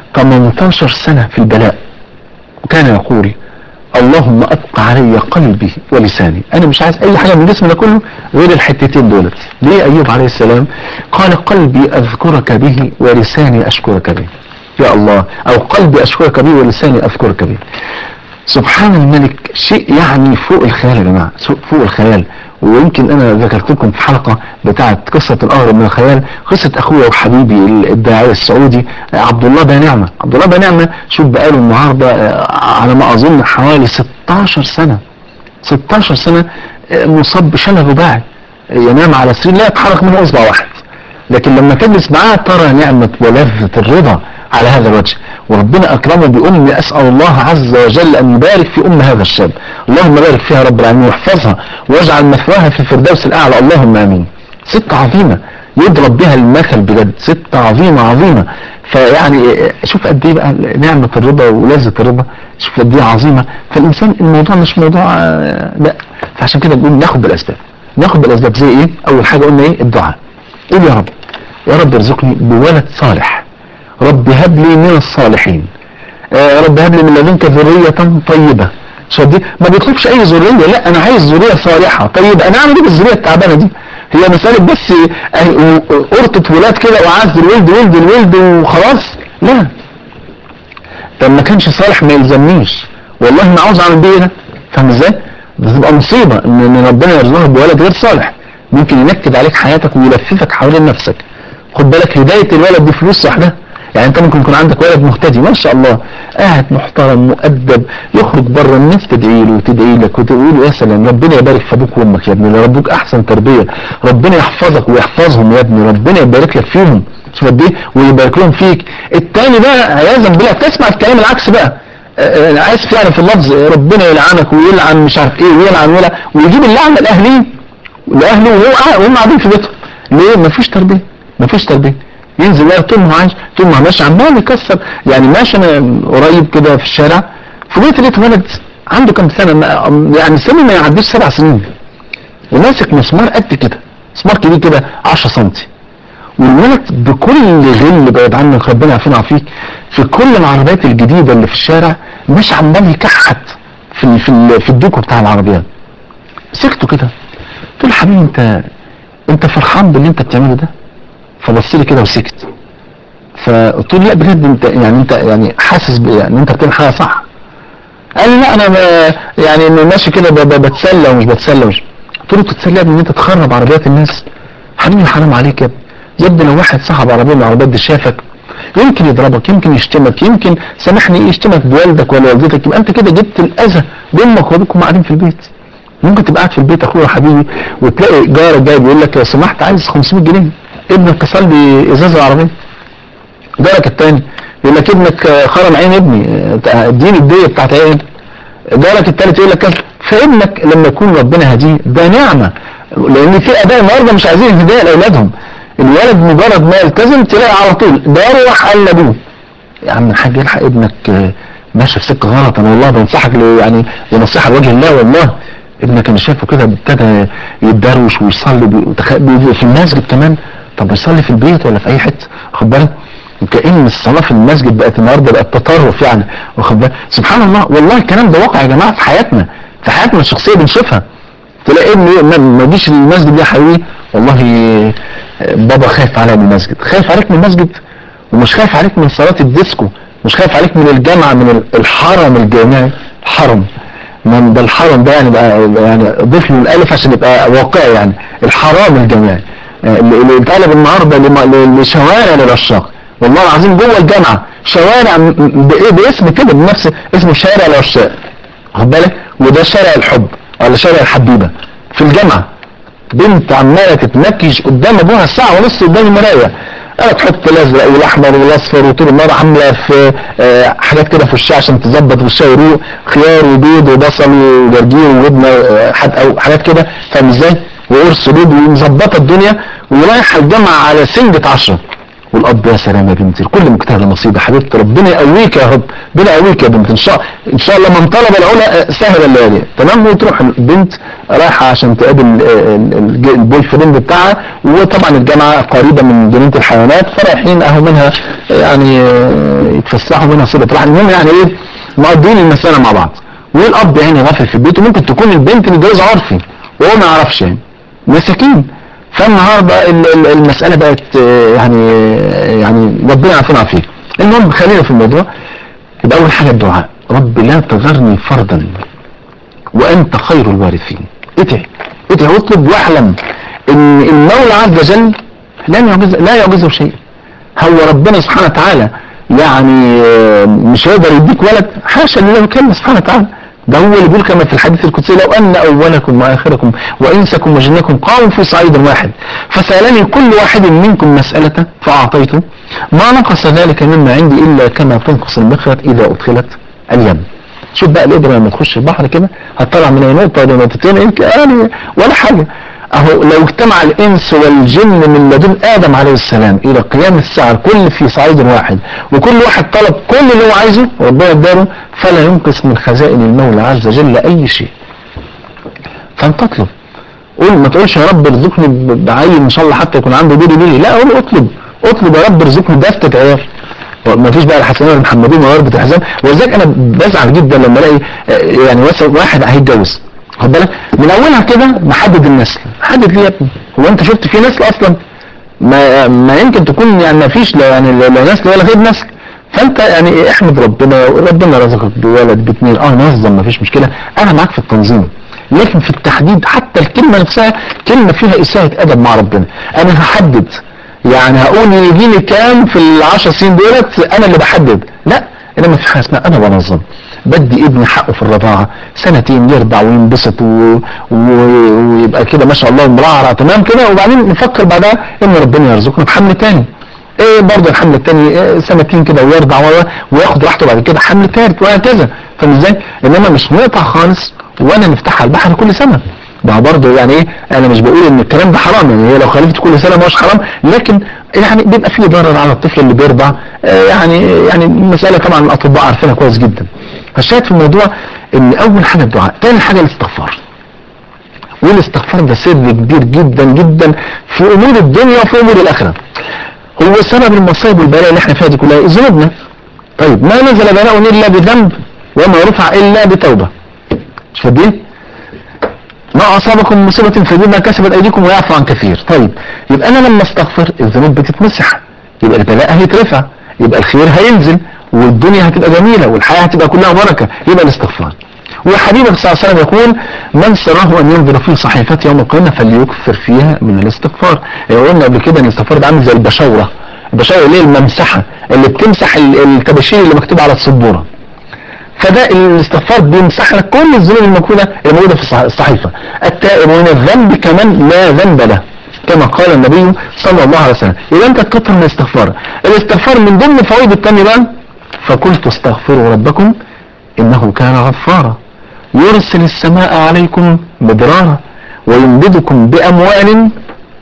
18 سنة في البلاء وكان يقول اللهم ابقى علي قلبي ولساني انا مش عايز اي حاجة من جسمي ده كله غير الحتتين دولت ليه ايوب عليه السلام قال قلبي اذكرك به ولساني اشكرك به يا الله او قلبي اشكرك به ولساني اذكرك به سبحان الملك شيء يعني فوق الخيال يا جماعه فوق الخيال ويمكن انا ذكرت لكم في حلقه بتاعه قصه الاهرب من الخيال قصه اخويا وحبيبي الداعيه السعودي عبد الله بن نعمه عبد الله بن نعمه شوف بقاله النهارده على ما اظن حوالي 16 سنه 16 سنه مصاب بشلل رباعي ينام على سرير لا يتحرك منه اصبع واحد لكن لما تجلس معاه ترى نعمه ولذه الرضا على هذا الوجه وربنا اكرمه بام اسال الله عز وجل ان يبارك في ام هذا الشاب اللهم بارك فيها رب العالمين واحفظها واجعل مثواها في الفردوس الاعلى اللهم امين ست عظيمه يضرب بها المثل بجد ست عظيمه عظيمه فيعني شوف قد ايه بقى نعمه الرضا ولذه الرضا شوف قد ايه عظيمه فالانسان الموضوع مش موضوع لا فعشان كده بنقول ناخد بالاسباب ناخد بالاسباب زي ايه اول حاجه قلنا ايه الدعاء قول يا رب يا رب ارزقني بولد صالح رب هب لي من الصالحين آه رب هب لي من لدنك ذرية طيبة دي ما بيطلبش اي ذرية لا انا عايز ذرية صالحة طيب انا اعمل ايه بالذرية التعبانة دي هي مسألة بس قرطة ولاد كده وعاز الولد ولد الولد وخلاص لا طب ما كانش صالح ما يلزمنيش والله ما عاوز اعمل بيه ده فاهم ازاي؟ ده تبقى مصيبة ان ربنا يرزقك بولد غير صالح ممكن ينكد عليك حياتك ويلففك حوالين نفسك خد بالك هداية الولد دي فلوس لوحدها يعني انت ممكن يكون عندك ولد مهتدي ما شاء الله قاعد محترم مؤدب يخرج بره الناس تدعي له وتدعي لك وتقول له يا سلام ربنا يبارك في ابوك وامك يا ابني ربك احسن تربيه ربنا يحفظك ويحفظهم يا ابني ربنا يبارك لك فيهم شوف قد ايه ويبارك لهم فيك التاني بقى عياذا بالله تسمع الكلام العكس بقى انا اسف يعني في اللفظ ربنا يلعنك ويلعن مش عارف ايه ويلعن ولا ويجيب اللعنه لاهليه لاهله وهو وهم قاعدين في بيتهم ليه مفيش تربيه مفيش تربيه ينزل بقى طول ما عايش طول ما ماشي عمال يكسر يعني ماشي انا قريب كده في الشارع فوجئت لقيت ولد عنده كام سنه يعني سنه ما يعديش سبع سنين وماسك مسمار قد كده مسمار كبير كده 10 سم والولد بكل غل بعيد عنك ربنا يعافينا ويعافيك في كل العربيات الجديده اللي في الشارع مش عمال يكحت في في في الدوكو بتاع العربيات مسكته كده قلت له حبيبي انت انت فرحان باللي انت بتعمله ده فبص لي كده وسكت فقلت له لا بجد انت يعني انت يعني حاسس يعني انت بتعمل حاجه صح قال لي لا انا يعني ماشي كده بتسلى ومش بتسلى ومش قلت له بتتسلى يا ابني ان انت تخرب عربيات الناس حبيبي حرام عليك يا ابني يا ابني لو واحد صاحب عربيه من العربيات دي شافك يمكن يضربك يمكن يشتمك يمكن سامحني يشتمك بوالدك ولا والدتك يبقى انت كده جبت الاذى بامك وابوكم قاعدين في البيت ممكن تبقى قاعد في البيت اخويا حبيبي وتلاقي جارك جاي بيقول لك لو سمحت عايز 500 جنيه ابنك كسر لي ازاز العربيه جارك التاني يقول لك ابنك خرم عين ابني اديني الديه بتاعت عين جارك التالت يقول لك كذا فابنك لما يكون ربنا هديه ده نعمه لان في اباء النهارده مش عايزين الهدايه لاولادهم الولد مجرد ما يلتزم تلاقي على طول ده يروح قال لابوه يا عم الحاج الحق ابنك ماشي في سكه غلط انا والله بنصحك يعني بنصيحه لوجه الله والله ابنك انا شايفه كده ابتدى يتدروش ويصلي في المسجد كمان طب يصلي في البيت ولا في اي حته واخد بالك كأن الصلاة في المسجد بقت النهارده بقت تطرف يعني واخد بالك سبحان الله والله الكلام ده واقع يا جماعه في حياتنا في حياتنا الشخصيه بنشوفها تلاقي ابني ما تجيش المسجد يا حبيبي والله بابا خايف عليا من المسجد خايف عليك من المسجد ومش خايف عليك من صلاة الديسكو مش خايف عليك من الجامعة من الحرم الجامعي الحرم من ده الحرم ده يعني بقى يعني ضيف له الالف عشان يبقى واقعي يعني الحرام الجامعي اللي اتقلب النهارده لشوارع للعشاق والله العظيم جوه الجامعه شوارع باسم كده بنفس اسمه شارع العشاق واخد بالك وده شارع الحب ولا شارع الحبيبه في الجامعه بنت عماله تتنكش قدام ابوها ساعه ونص قدام المرايه انا تحط الازرق والاحمر والاصفر وطول النهار عامله في آه حاجات كده في وشها عشان تظبط وشها يروق خيار وبيض وبصل وجرجير وجبنه آه حد او حاجات كده فاهم ازاي؟ وقرص بيض ومظبطه الدنيا ورايحه الجامعه على سنجة عشرة والاب يا سلام يا بنتي كل مجتهد نصيب يا حبيبتي ربنا يقويك يا رب ربنا يقويك يا بنت ان شاء ان شاء الله من طلب العلا سهل الليالي تمام وتروح البنت رايحه عشان تقابل البوي فريند بتاعها وطبعا الجامعه قريبه من جنينه الحيوانات فرايحين اهو منها يعني يتفسحوا منها صله رحم المهم يعني ايه مقضيين المساله مع بعض والاب يعني غافل في البيت وممكن تكون البنت متجوزه عرفي وهو ما يعرفش يعني مساكين فالنهارده المسألة بقت يعني يعني ربنا يعافينا فيه المهم خلينا في الموضوع يبقى اول حاجه الدعاء رب لا تذرني فردا وانت خير الوارثين ادعي ادعي واطلب واعلم ان المولى عز وجل لا يعجز لا يعجزه شيء هو ربنا سبحانه وتعالى يعني آه، مش هيقدر يديك ولد حاشا لله كلمه سبحانه وتعالى ده هو اللي بيقول كما في الحديث القدسي لو ان اولكم واخركم وانسكم وجنكم قاموا في صعيد واحد فسالني كل واحد منكم مساله فاعطيته ما نقص ذلك مما عندي الا كما تنقص المخرة اذا ادخلت اليم شوف بقى الابره لما تخش البحر كده هتطلع من نقطه لنقطتين يمكن يعني ولا حاجه اهو لو اجتمع الانس والجن من لدن ادم عليه السلام الى قيام الساعه الكل في صعيد واحد وكل واحد طلب كل اللي هو عايزه ربنا اداله فلا ينقص من خزائن المولى عز وجل اي شيء فانت اطلب قول ما تقولش يا رب ارزقني ب- بعيل ان شاء الله حتى يكون عنده بيبي بيبي لا قول اطلب اطلب يا رب ارزقني دفتة عيال ما فيش بقى الحسنين والمحمدين وضربة الحزام ولذلك انا بزعل جدا لما الاقي آه، يعني مثلا واحد هيتجوز خد بالك من اولها كده محدد النسل محدد ليه يا ابني هو انت شفت في نسل اصلا ما ما يمكن تكون يعني ما فيش لا يعني لا لا نسل ولا غير نسل فانت يعني احمد ربنا ربنا رزقك بولد باثنين اه نظم ما فيش مشكله انا معاك في التنظيم لكن في التحديد حتى الكلمه نفسها كلمه فيها اساءه ادب مع ربنا انا هحدد يعني هقول يجيني كام في العشر سنين دولت انا اللي بحدد لا انما في حاجه اسمها انا بنظم بدي ابني حقه في الرضاعه سنتين يرضع وينبسط و... و... ويبقى كده ما شاء الله مرعرع تمام كده وبعدين نفكر بعدها ان ربنا يرزقنا بحمل تاني ايه برضه الحمل التاني إيه سنتين كده ويرضع و- وياخد راحته بعد كده حمل تالت وهكذا فاهم ازاي؟ انما مش نقطع خالص وانا نفتحها على البحر كل سنه ده برضه يعني ايه انا مش بقول ان الكلام ده حرام يعني هي لو خلفت كل سنه مش حرام لكن يعني بيبقى فيه ضرر على الطفل اللي بيرضع آه يعني يعني المساله طبعا الاطباء عارفينها كويس جدا فالشاهد في الموضوع ان اول حاجه الدعاء تاني حاجه الاستغفار والاستغفار ده سر كبير جدا جدا في امور الدنيا وفي امور الاخره هو سبب المصايب والبلاء اللي احنا فيها دي كلها ذنوبنا طيب ما نزل بلاء الا بذنب وما رفع الا بتوبه مش فاهمين ما اصابكم مصيبه فبما كسبت ايديكم ويعفو عن كثير طيب يبقى انا لما استغفر الذنوب بتتمسح يبقى البلاء هيترفع يبقى الخير هينزل والدنيا هتبقى جميله والحياه هتبقى كلها بركه يبقى الاستغفار وحبيبك صلى الله عليه وسلم يقول من سراه ان ينظر في صحيفته يوم القيامه فليكثر فيها من الاستغفار يعني قلنا قبل كده ان الاستغفار ده عامل زي البشوره البشوره اللي هي الممسحه اللي بتمسح ال- التباشير اللي مكتوبه على السبوره فده الاستغفار بيمسح لك كل الذنوب الموجوده الموجوده في الصح- الصحيفه التائب من الذنب كمن لا ذنب له كما قال النبي صلى الله عليه وسلم يبقى انت تكتر من الاستغفار الاستغفار من ضمن فوائد التانية بقى فقلت استغفروا ربكم انه كان غفارا يرسل السماء عليكم مدرارا ويمددكم باموال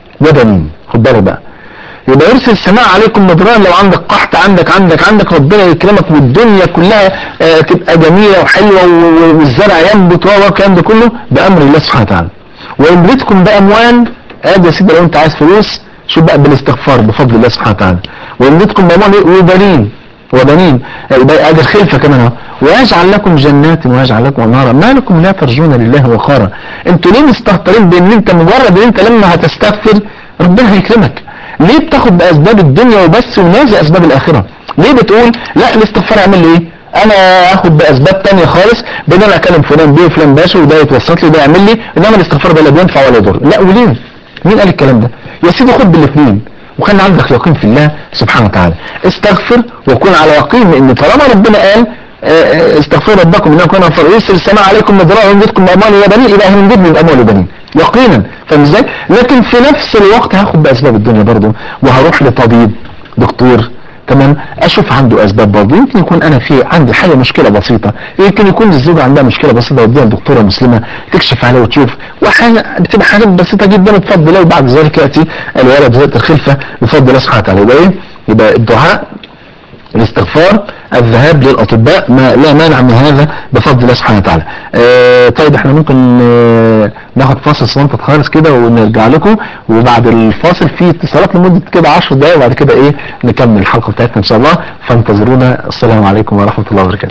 وبنين خد بالك بقى يبقى يرسل السماء عليكم مدرارا لو عندك قحط عندك عندك عندك ربنا يكرمك والدنيا كلها آه تبقى جميله وحلوه و- والزرع ينبت والكلام ده كله بامر الله سبحانه وتعالى ويمددكم باموال ادي يا سيدي لو انت عايز فلوس شوف بقى بالاستغفار بفضل الله سبحانه وتعالى ويمددكم باموال وبنين وبنين يبقى ادي الخلفه كمان اهو ويجعل لكم جنات ويجعل لكم انهارا ما لكم لا ترجون لله وقارا انتوا ليه مستهترين بان انت مجرد ان انت لما هتستغفر ربنا هيكرمك ليه بتاخد باسباب الدنيا وبس ونازل اسباب الاخره ليه بتقول لا الاستغفار اعمل لي ايه انا اخد باسباب تانية خالص بان انا اكلم فلان بيه وفلان باشا وده يتوسط لي وده يعمل لي انما الاستغفار ده لا بينفع ولا يضر لا وليه مين قال الكلام ده يا سيدي خد بالاثنين وكان عندك يقين في الله سبحانه وتعالى استغفر وكن على يقين ان طالما ربنا قال آه، آه، استغفروا ربكم انه كان غفارا يرسل السماء عليكم مدرارا ويمددكم باموال وبنين يبقى هيمددني باموال وبنين يقينا فاهم ازاي؟ لكن في نفس الوقت هاخد باسباب الدنيا برضه وهروح لطبيب دكتور تمام اشوف عنده اسباب برضه يمكن يكون انا في عندي حاجه مشكله بسيطه يمكن يكون الزوجه عندها مشكله بسيطه وديها لدكتوره مسلمه تكشف عليها وتشوف وحاجه بتبقى حاجات بسيطه جدا بفضل الله وبعد ذلك ياتي الولد ذات الخلفه بفضل الله سبحانه وتعالى يبقى ايه؟ يبقى الدعاء الاستغفار الذهاب للاطباء ما لا مانع من هذا بفضل الله سبحانه وتعالى آه طيب احنا ممكن آه ناخد فاصل صنطة خالص كده ونرجع لكم وبعد الفاصل في اتصالات لمدة كده 10 دقايق وبعد كده ايه نكمل الحلقة بتاعتنا ان شاء الله فانتظرونا السلام عليكم ورحمة الله وبركاته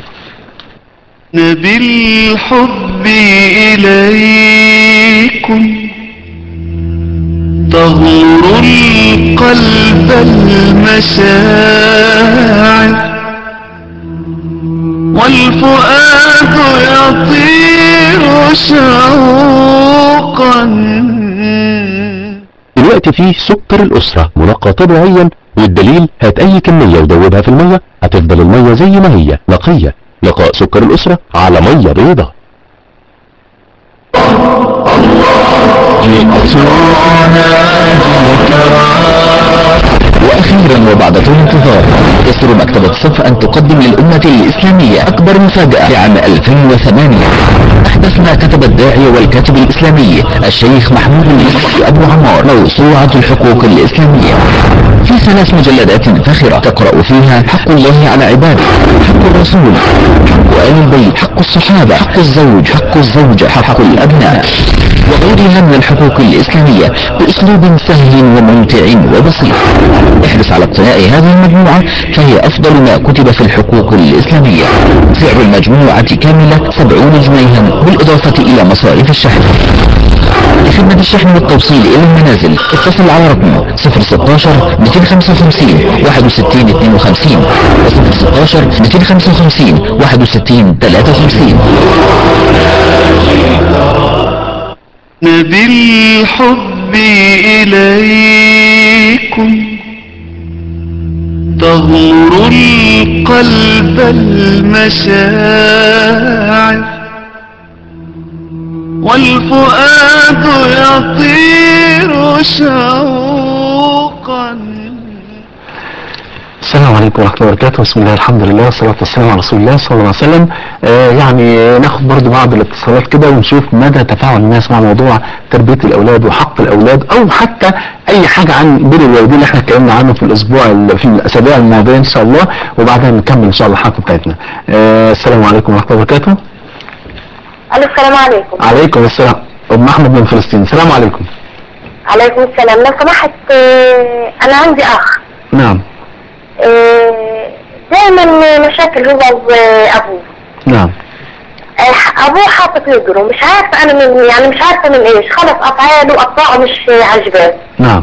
بالحب إليكم تغمر القلب المشاعر والفؤاد يطير شوقا
دلوقتي فيه سكر الأسرة منقى طبيعيا والدليل هات أي كمية ودوبها في المية هتفضل المية زي ما هي نقية لقاء سكر الأسرة على مية بيضة
واخيرا وبعد طول انتظار يسر مكتبة صف ان تقدم للامة الاسلامية اكبر مفاجأة لعام 2008 احدث ما كتب الداعية والكاتب الاسلامي الشيخ محمود المصري ابو عمار موسوعة الحقوق الاسلامية في ثلاث مجلدات فاخرة تقرأ فيها حق الله على عباده حق الرسول حق آل البيت حق الصحابة حق الزوج حق الزوجة حق الابناء وغيرها من الحقوق الإسلامية بأسلوب سهل وممتع وبسيط احرص على اقتناء هذه المجموعة فهي أفضل ما كتب في الحقوق الإسلامية سعر المجموعة كاملة 70 جنيها بالإضافة إلى مصاريف الشحن لخدمة الشحن والتوصيل إلى المنازل اتصل على رقم 016 255 61 52 و 016 255 61 53
نبي الحب إليكم تغمر القلب المشاعر والفؤاد يطير شوقا
السلام عليكم ورحمة الله وبركاته بسم الله الحمد لله والصلاة والسلام على رسول الله صلى الله عليه وسلم آه يعني ناخد برضو بعض الاتصالات كده ونشوف مدى تفاعل الناس مع موضوع تربية الأولاد وحق الأولاد أو حتى أي حاجة عن بر الوالدين اللي احنا اتكلمنا عنه في الأسبوع ال- في الأسابيع الماضية إن شاء الله وبعدها نكمل إن شاء الله الحلقة بتاعتنا آه السلام عليكم ورحمة الله وبركاته
الو السلام عليكم
عليكم السلام أم أحمد من فلسطين السلام عليكم
عليكم السلام لو سمحت آه، انا عندي اخ
نعم
آه، دايما مشاكل هو وابوه
نعم
آه، ابوه حاطط نجره مش عارفه انا من يعني مش عارفه من ايش خلص افعاله واطباعه مش عاجباه
نعم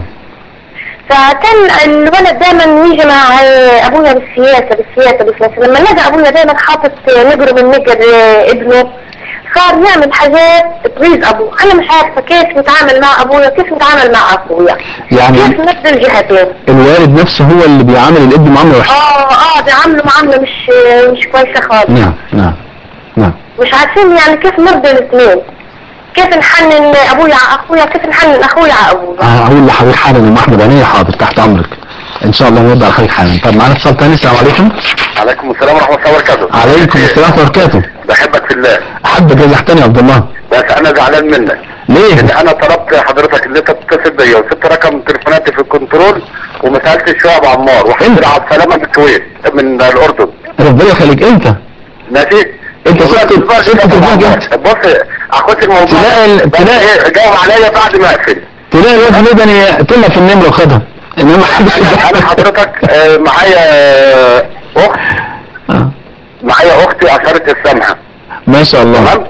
فكان الولد دايما يجي مع آه، ابويا بالسياسه بالسياسه بالسياسه لما لقى ابويا دايما حاطط نجره من نجر آه، ابنه صار يعمل حاجات تغيظ ابوه انا مش عارفه كيف نتعامل مع ابويا كيف نتعامل مع اخويا
يعني
كيف نبذل الجهتين
الوالد نفسه هو اللي بيعامل الابن معاملة وحشة
اه اه بيعاملوا معامله مش مش كويسه خالص
نعم نعم نعم
مش عارفين يعني كيف نرضي الاثنين كيف نحنن ابويا على اخويا كيف نحنن اخويا على ابويا
اه هقول لحضرتك حالا يا ام احمد عينيا حاضر تحت امرك ان شاء الله نرد على حضرتك حالا طب معانا اتصال تاني السلام عليكم
عليكم السلام ورحمة الله وبركاته
عليكم السلام ورحمه الله وبركاته
بحبك في الله
احبك رجعتني يا عبد الله
بس انا زعلان منك
ليه
ان انا طلبت حضرتك ان انت تتصل بيا وسبت رقم تليفوناتي في الكنترول وما سالتش شعب عمار وحمد على السلامة من الكويت من الاردن
ربنا يخليك انت
ماشي
انت
والله
سبت-
بتسمع
سبت
شعب
تليفونك
عمار.
امتى؟
بص اخد الموضوع
تلاقي ال-
بس
تلاقي-
إيه، جاوب عليا بعد ما اقفل
تلاقي الواد مدني طلع في النمره وخدها انما ما حدش
انا أنا حضرتك آه، معايا آه، اخت
آه.
معايا اختي اثرت السمحه
ما شاء الله
تمام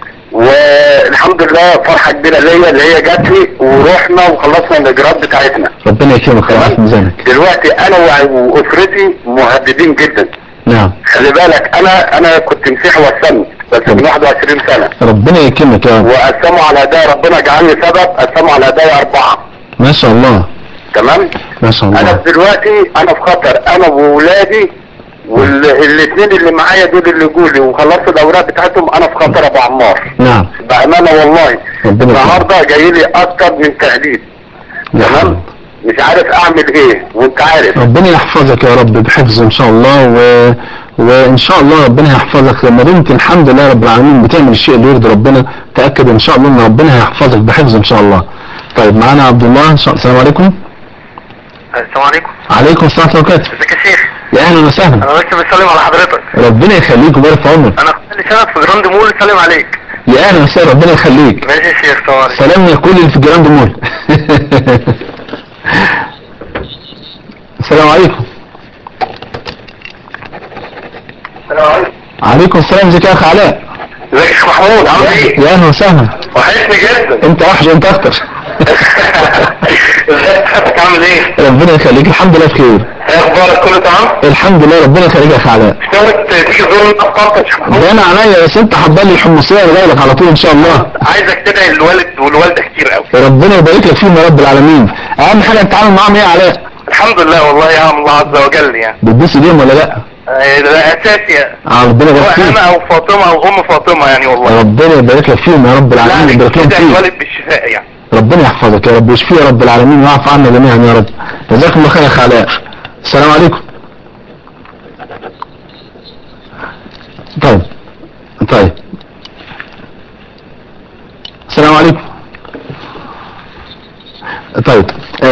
والحمد لله فرحه كبيره ليا اللي هي جات لي ورحنا وخلصنا الاجراءات بتاعتنا
ربنا يكرمك ويعرف
تمام
ميزانك
دلوقتي انا وع- واسرتي مهددين جدا
نعم
خلي بالك انا انا كنت مسيحي واسمت بس من 21 سنه
ربنا يكرمك يا رب
وقسموا على ده ربنا جعلني سبب قسموا على ده اربعه
ما شاء الله
تمام
ما شاء
انا
الله
دلوقتي انا في خطر انا وولادي والاثنين اللي معايا دول اللي جولي وخلصت الاوراق بتاعتهم انا في خطر يا ابو عمار
نعم
بامانه والله
ربنا يكرمك.
النهارده جاي لي اكتر من تهديد
يا
تمام
حبيبي.
مش عارف اعمل ايه وانت عارف
ربنا يحفظك يا رب بحفظه ان شاء الله و... وان شاء الله ربنا يحفظك لما دمت الحمد لله رب العالمين بتعمل الشيء اللي يرضي ربنا تاكد ان شاء الله ان ربنا هيحفظك بحفظه ان شاء الله طيب معانا عبد الله إن شاء... السلام عليكم
السلام عليكم
عليكم السلام ورحمه الله وبركاته
ازيك يا شيخ
يا اهلا وسهلا
انا بس بسلم على حضرتك
ربنا يخليك ويبارك في عمرك
انا كل سنه في جراند مول سلم عليك
يا اهلا وسهلا ربنا يخليك
ماشي يا شيخ السلام عليكم
سلام لكل اللي في الجراند مول السلام عليكم
السلام عليكم
عليكم السلام ازيك يا اخ علاء
ازيك يا شيخ محمود عامل ايه؟
يا اهلا وسهلا
وحشني جدا
انت وحش انت اكتر
ازيك حضرتك عامل ايه؟
ربنا يخليك الحمد لله بخير
ايه اخبارك كله تمام؟
الحمد لله ربنا يخليك يا خالد
اشتغلت تيجي تزورني افكارك يا شيخ محمود؟
ده انا عليا بس انت حضر لي الحمصيه انا جاي لك على طول ان شاء الله
عايزك تدعي للوالد والوالده كتير قوي
ربنا يبارك لك فيهم يا رب العالمين اهم حاجه انت عامل معاهم ايه يا علاء
الحمد لله والله يا الله عز وجل يعني
بتبص ايديهم ولا لا
آه، ده اساسي
آه، ربنا يبارك
سواء
فيك
انا او فاطمه او ام فاطمه يعني والله
ربنا يبارك لك فيهم يا رب
لا
العالمين يبارك لهم
تدعي
فيك
الوالد بالشفاء يعني
ربنا يحفظك يا رب ويشفيه يا رب العالمين ويعفو عنا جميعا يا رب جزاكم الله خير يا أخ علاء السلام عليكم طيب طيب السلام عليكم طيب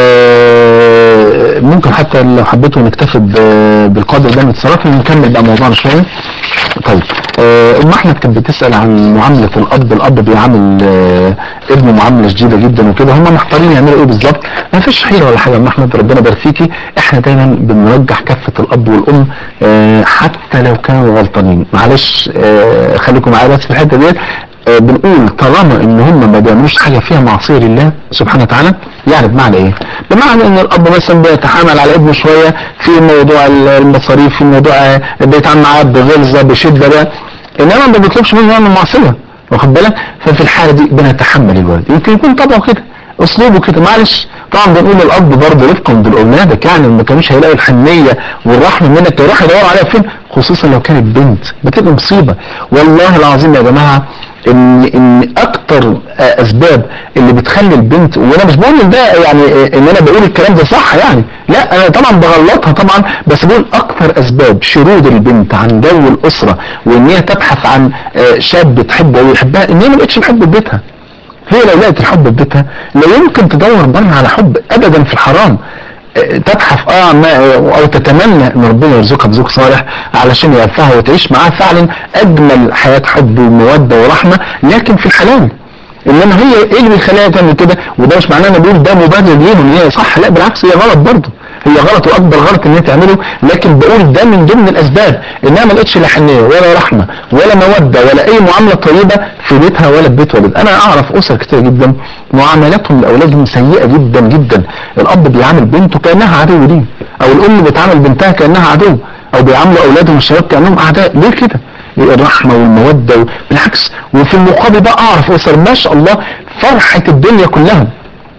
آه ممكن حتى لو حبيتوا نكتفي ب- بالقدر ده من الاتصالات ونكمل بقى موضوعنا شويه طيب آه، ام احمد كانت بتسال عن معامله الاب الاب بيعامل آه، ابنه معامله شديده جدا وكده هم محتارين يعملوا ايه بالظبط ما فيش حيله ولا حاجه يا ام احمد ربنا يبارك فيكي احنا دايما بنرجح كفه الاب والام آه، حتى لو كانوا غلطانين معلش آه، خليكم معايا بس في الحته ديت آه، بنقول طالما ان هم ما بيعملوش حاجه فيها معصيه لله سبحانه وتعالى يعني بمعنى ايه؟ بمعنى ان الاب مثلا بيتحامل على ابنه شويه في موضوع المصاريف في موضوع آه، بيتعامل معاه بغلظه بشده بقى انما ما بيطلبش منه يعمل معصيه واخد بالك؟ ففي الحاله دي بنتحمل الولد يمكن يكون طبعه كده اسلوبه كده معلش طبعا بنقول الاب برضه رفقا باولادك يعني ما كانوش هيلاقوا الحنيه والرحمه منك يروح يدور عليها فين خصوصا لو كانت بنت بتبقى مصيبه والله العظيم يا جماعه ان ان اكتر آه، اسباب اللي بتخلي البنت وانا مش بقول إن ده يعني آه، ان انا بقول الكلام ده صح يعني لا انا طبعا بغلطها طبعا بس بقول اكتر اسباب شرود البنت عن جو الاسره وان هي تبحث عن آه، شاب تحبه ويحبها ان هي ما بقتش بتحب بيتها هي لو لقت الحب في بيتها لا يمكن تدور بره على حب ابدا في الحرام اه، تبحث اه ما او تتمنى ان ربنا يرزقها بزوج صالح علشان يوفقها وتعيش معاه فعلا اجمل حياه حب وموده ورحمه لكن في الحلال انما هي ايه اللي بيخليها تعمل كده وده مش معناه ان بقول ده مبرر ليهم ان هي صح لا بالعكس هي غلط برضه هي غلط واكبر غلط ان هي تعمله لكن بقول ده من ضمن الاسباب انها ما لقتش لا حنيه ولا رحمه ولا موده ولا اي معامله طيبه في بيتها ولا في بيت والد انا اعرف اسر كتير جدا معاملاتهم لاولادهم سيئه جدا جدا الاب بيعامل بنته كانها عدو ليه او الام بتعامل بنتها كانها عدو او بيعاملوا اولادهم الشباب كانهم اعداء ليه كده الرحمه والموده بالعكس وفي المقابل بقى اعرف اسر ما شاء الله فرحه الدنيا كلها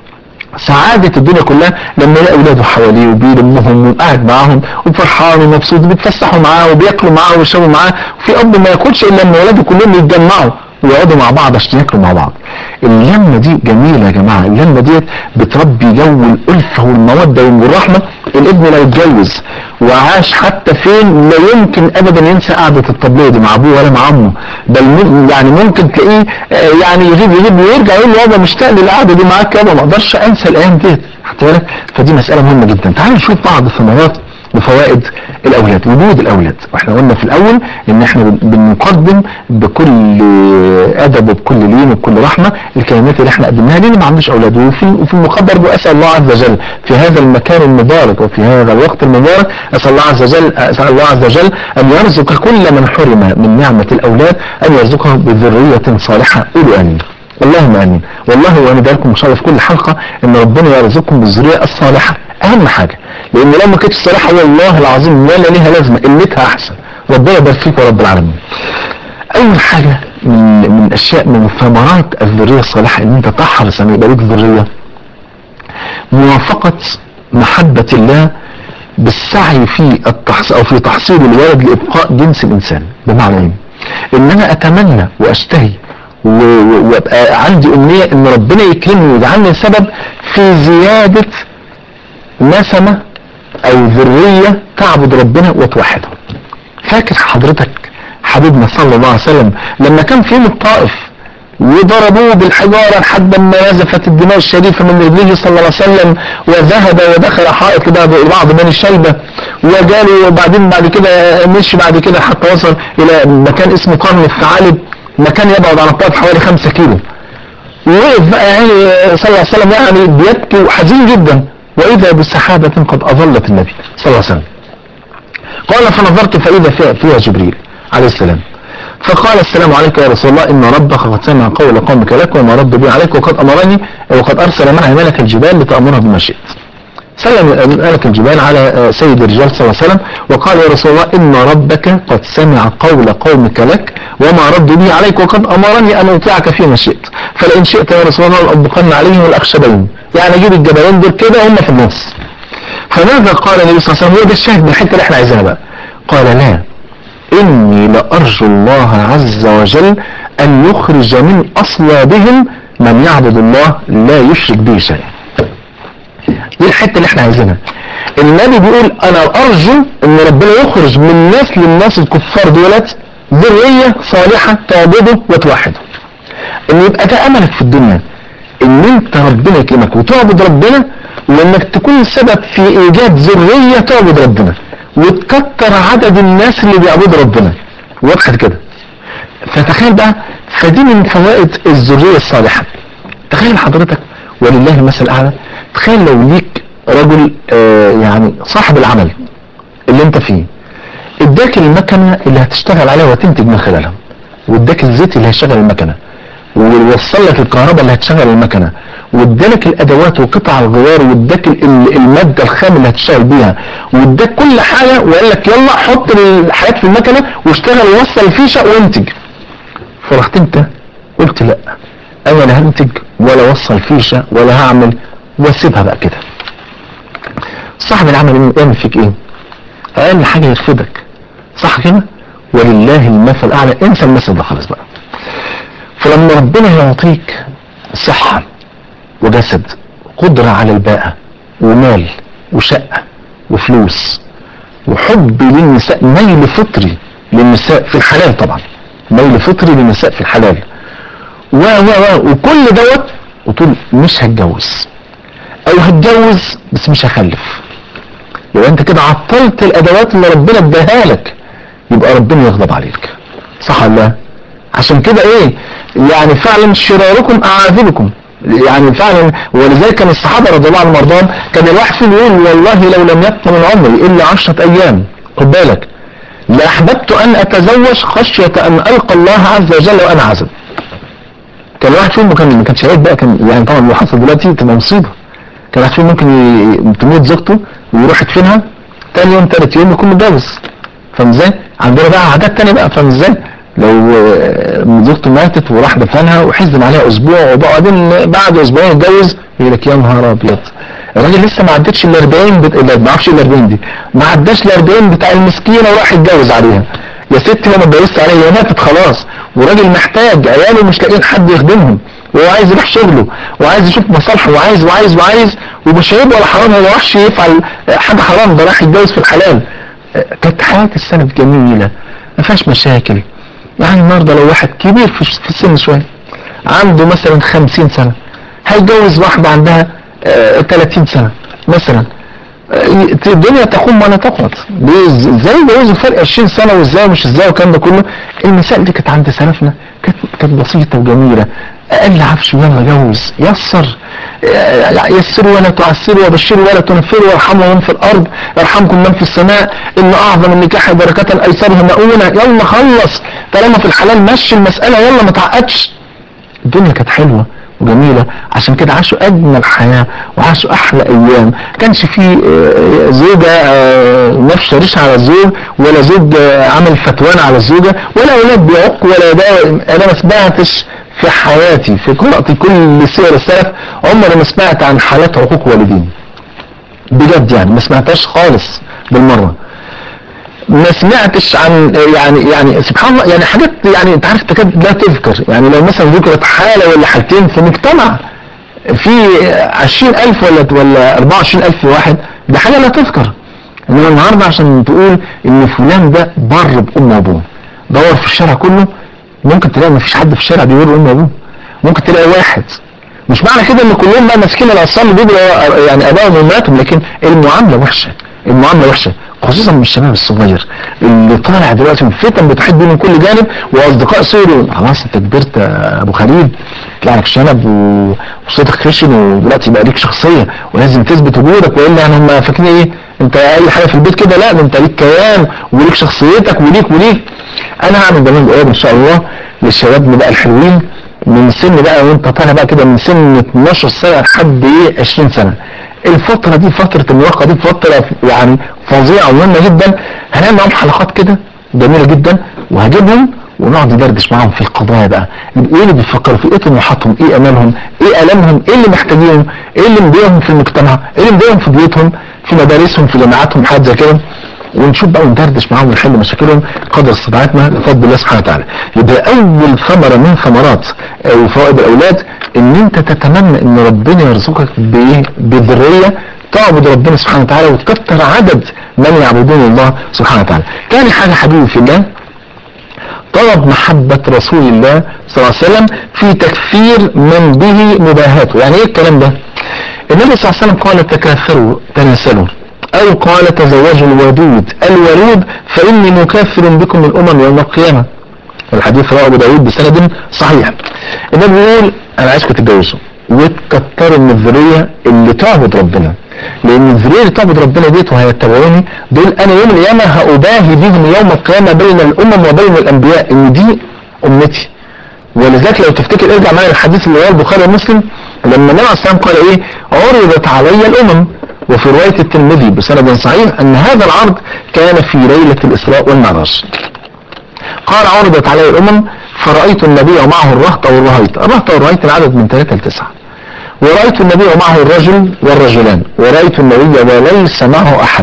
سعادة الدنيا كلها لما يلاقي اولاده حواليه وبيلمهم وقاعد معاهم وفرحان ومبسوط بيتفسحوا معاه وبياكلوا معاه ويشربوا معاه وفي اب ما ياكلش الا لما اولاده كلهم يتجمعوا ويقعدوا مع بعض عشان ياكلوا مع بعض اللمه دي جميله يا جماعه اللمه ديت بتربي جو الالفه والموده والرحمه الابن لو اتجوز وعاش حتى فين لا يمكن ابدا ينسى قعده الطبليه دي مع ابوه ولا مع امه بل مم- يعني ممكن تلاقيه آه، يعني يغيب يغيب ويرجع يقول له يابا مشتاق للقعده دي معاك يابا ما اقدرش انسى الايام ديت خدت بالك فدي مساله مهمه جدا تعالوا نشوف بعض ثمرات وفوائد الاولاد وجود الاولاد واحنا قلنا في الاول ان احنا بن- بنقدم بكل ادب وبكل لين وبكل رحمه الكلمات اللي احنا قدمناها للي ما عندوش اولاد وفي وفي المقدر باسال الله عز وجل في هذا المكان المبارك وفي هذا الوقت المبارك اسال الله عز وجل اسال الله عز وجل ان يرزق كل من حرم من نعمه الاولاد ان يرزقه بذريه صالحه قولوا امين اللهم امين والله وانا لكم ان شاء الله في كل حلقه ان ربنا يرزقكم بالذريه الصالحه اهم حاجه لان لو ما كانتش صالحه والله العظيم ولا ليها لازمه قلتها احسن ربنا يبارك فيك ورب العالمين اول حاجه من من اشياء من ثمرات الذريه الصالحه ان انت تحرص ان يبقى لك ذريه موافقه محبه الله بالسعي في التحصيل او في تحصيل الولد لابقاء جنس الانسان بمعنى ايه؟ ان انا اتمنى واشتهي و- و- وابقى عندي امنيه ان ربنا يكرمني ويجعلني سبب في زياده نسمه او ذريه تعبد ربنا وتوحده. فاكر حضرتك حبيبنا صلى الله عليه وسلم لما كان في يوم الطائف وضربوه بالحجارة لحد ما نزفت الدماء الشريفة من رجله صلى الله عليه وسلم وذهب ودخل حائط لبعض بعض بني شيبة وجاله وبعدين بعد كده مشي بعد كده حتى وصل إلى مكان اسمه قرن الثعالب مكان يبعد عن الطائف حوالي 5 كيلو ووقف بقى يعني صلى الله عليه وسلم يعني بيبكي وحزين جدا وإذا بسحابة قد أظلت النبي صلى الله عليه وسلم قال فنظرت فإذا فيها, فيها جبريل عليه السلام فقال السلام عليك يا رسول الله ان ربك قد سمع قول قومك لك وما رد به عليك وقد امرني وقد ارسل معي ملك الجبال لتامرها بما شئت سلم ملك الجبال على سيد الرجال صلى الله عليه وسلم وقال يا رسول الله ان ربك قد سمع قول قومك لك وما رد به عليك وقد امرني ان اطيعك فيما شئت فلئن شئت يا رسول الله لأطبقن عليهم الاخشبين يعني اجيب الجبلين دول كده هم في النص فماذا قال النبي صلى الله عليه وسلم هو ده الشاهد من الحته اللي احنا عايزينها بقى قال لا إني لأرجو الله عز وجل أن يخرج من أصلابهم من يعبد الله لا يشرك به شيئا دي الحتة اللي احنا عايزينها النبي بيقول أنا أرجو أن ربنا يخرج من نسل الناس الكفار دولت ذرية صالحة تعبده وتوحده ان يبقى ده أملك في الدنيا ان انت ربنا يكرمك وتعبد ربنا وانك تكون السبب في ايجاد ذرية تعبد ربنا وتكتر عدد الناس اللي بيعبدوا ربنا وضحت كده فتخيل بقى فدي من فوائد الذرية الصالحة تخيل حضرتك ولله المثل الأعلى تخيل لو ليك رجل آه يعني صاحب العمل اللي انت فيه اداك المكنة اللي هتشتغل عليها وتنتج من خلالها واداك الزيت اللي هيشغل المكنة ووصل لك الكهرباء اللي هتشغل المكنة وادالك الادوات وقطع الغيار واداك ال- ال- المادة الخام اللي هتشتغل بيها واداك كل حاجة وقال لك يلا حط الحاجات في المكنة واشتغل ووصل الفيشة وانتج فرحت انت قلت لا انا لا هنتج ولا اوصل فيشة ولا هعمل واسيبها بقى كده صاحب العمل يعمل فيك ايه اقل حاجة يرفدك صح كده ولله المثل الاعلى انسى المثل ده خلاص بقى فلما ربنا يعطيك صحة وجسد قدرة على الباءة ومال وشقة وفلوس وحب للنساء ميل فطري للنساء في الحلال طبعا ميل فطري للنساء في الحلال و و و وكل دوت وتقول مش هتجوز او هتجوز بس مش هخلف يبقى انت كده عطلت الادوات اللي ربنا اداها لك يبقى ربنا يغضب عليك صح ولا لا عشان كده ايه يعني فعلا شراركم اعاذبكم يعني فعلا ولذلك كان الصحابة رضي الله عنهم وارضاهم كان الواحد فيهم يقول والله لو لم يبق من عمري الا عشرة ايام خد بالك لاحببت ان اتزوج خشية ان القى الله عز وجل وانا عزب كان الواحد فيهم كان ما كانش عيب بقى كان يعني طبعا اللي حصل دلوقتي تبقى مصيبة كان واحد فيهم ممكن ي- تموت زوجته ويروح يدفنها تاني يوم تالت يوم يكون متجوز فاهم ازاي؟ عندنا بقى عادات تانية بقى فاهم ازاي؟ لو آه، زوجته ماتت وراح دفنها وحزم عليها اسبوع وبعدين بعد اسبوعين يتجوز يقول لك يا نهار ابيض الراجل لسه ما عدتش ال 40 بت... لا، ما اعرفش ال 40 دي ما عداش ال 40 بتاع المسكينه وراح يتجوز عليها يا ستي لما اتجوزت عليها هي ماتت خلاص وراجل محتاج عياله مش لاقيين حد يخدمهم وهو عايز يروح شغله وعايز يشوف مصالحه وعايز وعايز وعايز ومش عيب ولا حرام هو ما راحش يفعل حاجه حرام ده راح يتجوز في الحلال كانت حياه السنه جميله ما فيهاش مشاكل يعني النهارده لو واحد كبير في في السن شويه عنده مثلا 50 سنه هيتجوز واحده عندها آه، 30 سنه مثلا آه، الدنيا تقوم ولا تقعد ليه؟ ازاي يتجوزوا فرق 20 سنه وازاي مش ازاي والكلام ده كله المسائل دي كانت عند سلفنا كانت كانت بسيطه وجميله اقل عفش يلا جوز يسر آه، يسروا ولا تعسروا وبشروا ولا تنفروا وارحموا من في الارض يرحمكم من في السماء ان اعظم النكاح بركه ايسرها مؤونه يلا خلص طالما في الحلال مشي المساله يلا ما تعقدش الدنيا كانت حلوة وجميلة عشان كده عاشوا أجمل حياة وعاشوا أحلى أيام كانش في آه، زوجة آه، نفس ريش على الزوج ولا زوج آه، عمل فتوان على الزوجة ولا أولاد بيعق ولا ده أنا ما سمعتش في حياتي في قراءتي كل سير السلف عمري ما سمعت عن حالات عقوق والدين بجد يعني ما سمعتهاش خالص بالمرة ما سمعتش عن يعني يعني سبحان الله يعني حاجات يعني انت عارف تكاد لا تذكر يعني لو مثلا ذكرت حالة ولا حالتين في مجتمع في عشرين ألف ولا ولا أربعة وعشرين ألف واحد ده حاجة لا تذكر إنما النهاردة عشان تقول إن فلان ده بر بأمه وأبوه دور في الشارع كله ممكن تلاقي مفيش حد في الشارع بيبر أمه وأبوه ممكن تلاقي واحد مش معنى كده ان كلهم بقى ماسكين الاطفال بيبقوا يعني ابائهم وامهاتهم لكن المعامله وحشه المعامله وحشه خصوصا من الشباب الصغير اللي طالع دلوقتي من فتن بتحيط بيه من كل جانب واصدقاء سوري خلاص انت كبرت يا ابو خليل طلع لك شنب و- وصوتك خشن ودلوقتي بقى ليك شخصيه ولازم تثبت وجودك والا يعني هم فاكرين ايه انت اي حاجه في البيت كده لا ده انت ليك كيان وليك شخصيتك وليك وليك انا هعمل برنامج قريب ان شاء الله للشباب بقى الحلوين من سن بقى وانت طالع بقى كده من سن 12 سنه لحد ايه 20 سنه الفترة دي فترة المراهقة دي فترة يعني فظيعة ومهمة جدا هنعمل معاهم حلقات كده جميلة جدا وهجيبهم ونقعد ندردش معاهم في القضايا بقى ايه اللي بيفكروا في ايه طموحاتهم ايه امالهم ايه الامهم ايه اللي محتاجينه ايه اللي مضايقهم في المجتمع ايه اللي مضايقهم في بيوتهم في مدارسهم في جامعاتهم حاجات زي كده ونشوف بقى وندردش معاهم ونحل مشاكلهم قدر استطاعتنا بفضل الله سبحانه وتعالى يبقى اول ثمره من ثمرات آه، وفوائد الاولاد ان انت تتمنى ان ربنا يرزقك بايه بذريه تعبد ربنا سبحانه وتعالى وتكثر عدد من يعبدون الله سبحانه وتعالى تاني حاجه حبيبي في الله طلب محبة رسول الله صلى الله عليه وسلم في تكثير من به مباهاته يعني ايه الكلام ده النبي صلى الله عليه وسلم قال تكاثروا تناسلوا او قال تزوجوا الودود الولود فاني مكاثر بكم الامم يوم القيامة الحديث رواه ابو داود بسند صحيح النبي بيقول انا عايزكم تتجوزوا وتكتروا من الذرية اللي تعبد ربنا لان الذرية اللي تعبد ربنا ديت وهيتبعوني دول انا يوم القيامة هأباهي بهم يوم القيامة بين الامم وبين الانبياء ان دي امتي ولذلك لو تفتكر ارجع معايا الحديث اللي رواه البخاري ومسلم لما النبي عليه الصلاه والسلام قال ايه عرضت علي الامم وفي روايه الترمذي بسند صحيح ان هذا العرض كان في ليله الاسراء والمعراج قال عرضت علي الامم فرأيت النبي ومعه الرهط والرهيط الرهط والرهيط العدد من ثلاثة لتسعة ورأيت النبي ومعه الرجل والرجلان ورأيت النبي وليس معه أحد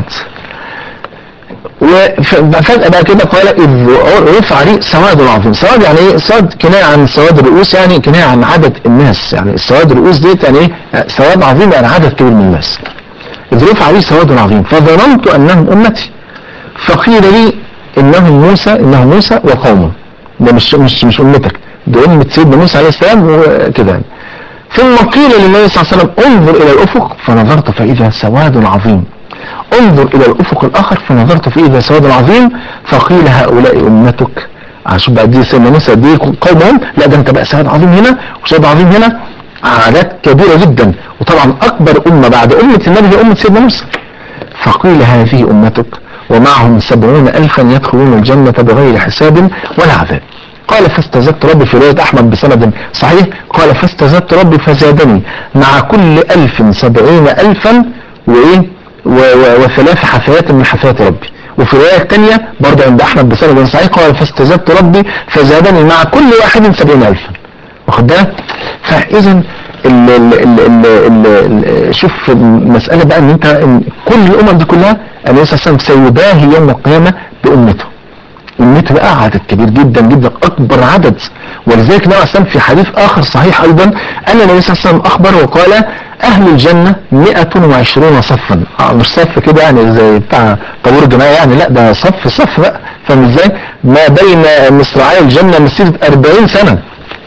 وفجأة بقى كده قال إذ رفع لي سواد عظيم سواد يعني ايه سواد كناية عن سواد الرؤوس يعني كناية عن عدد الناس يعني السواد الرؤوس ديت يعني ايه سواد عظيم يعني عدد كبير من الناس إذ رفع لي سواد عظيم فظننت أنهم أمتي فقيل لي إنهم موسى إنه موسى وقومه ده مش مش مش أمتك ده أمة سيدنا موسى عليه السلام وكده يعني ثم قيل للنبي صلى الله عليه وسلم انظر إلى الأفق فنظرت فإذا سواد عظيم انظر الى الافق الاخر فنظرت فيه سواد عظيم فقيل هؤلاء امتك عشان بقى دي سيدنا موسى دي قومهم لا ده انت بقى سواد عظيم هنا وسواد عظيم هنا عادات كبيرة جدا وطبعا اكبر امة بعد امة النبي هي امة سيدنا موسى فقيل هذه امتك ومعهم سبعون الفا يدخلون الجنة بغير حساب ولا عذاب قال فاستزدت ربي في رواية احمد بسند صحيح قال فاستزدت ربي فزادني مع كل الف سبعين الفا وايه و- و- وثلاث حثيات من حثيات ربي وفي رواية تانية برضه عند أحمد بسند صحيح قال فاستزدت ربي فزادني مع كل واحد سبعين ألفا واخد بالك؟ فإذا ال ال ال ال ال ال شوف المسألة بقى إن أنت إن كل الأمم دي كلها النبي صلى الله عليه وسلم سيباهي يوم القيامة بأمته أمته بقى عدد كبير جدا جدا أكبر عدد ولذلك النبي عليه الصلاة في حديث آخر صحيح أيضا أن النبي صلى الله عليه وسلم أخبر وقال أهل الجنة 120 صفا آه مش صف كده يعني زي بتاع طابور الجماعة يعني لا ده صف صف بقى فاهم ازاي؟ ما بين مصراعي الجنة مسيرة 40 سنة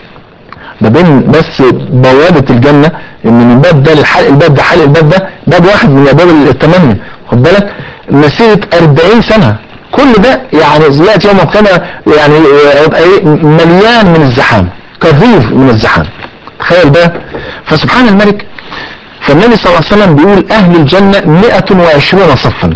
ما بين بس بوابة الجنة ان من باب ده للحلق الباب ده حلق الباب ده باب واحد من الابواب الثمانية خد بالك مسيرة 40 سنة كل ده يعني دلوقتي يوم القيامة يعني يبقى ايه مليان من الزحام كثير من الزحام تخيل بقى فسبحان الملك فالنبي صلى الله عليه وسلم بيقول اهل الجنة 120 صفا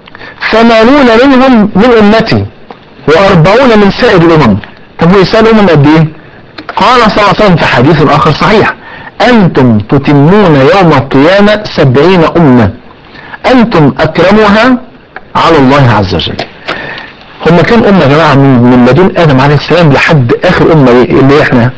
ثمانون منهم من امتي واربعون من سائر الامم طب هو سائر الامم قد ايه قال صلى الله عليه وسلم في حديث اخر صحيح انتم تتمون يوم القيامة سبعين امة انتم اكرمها على الله عز وجل هم كام امة يا جماعة من, من لدن ادم عليه السلام لحد اخر امة اللي احنا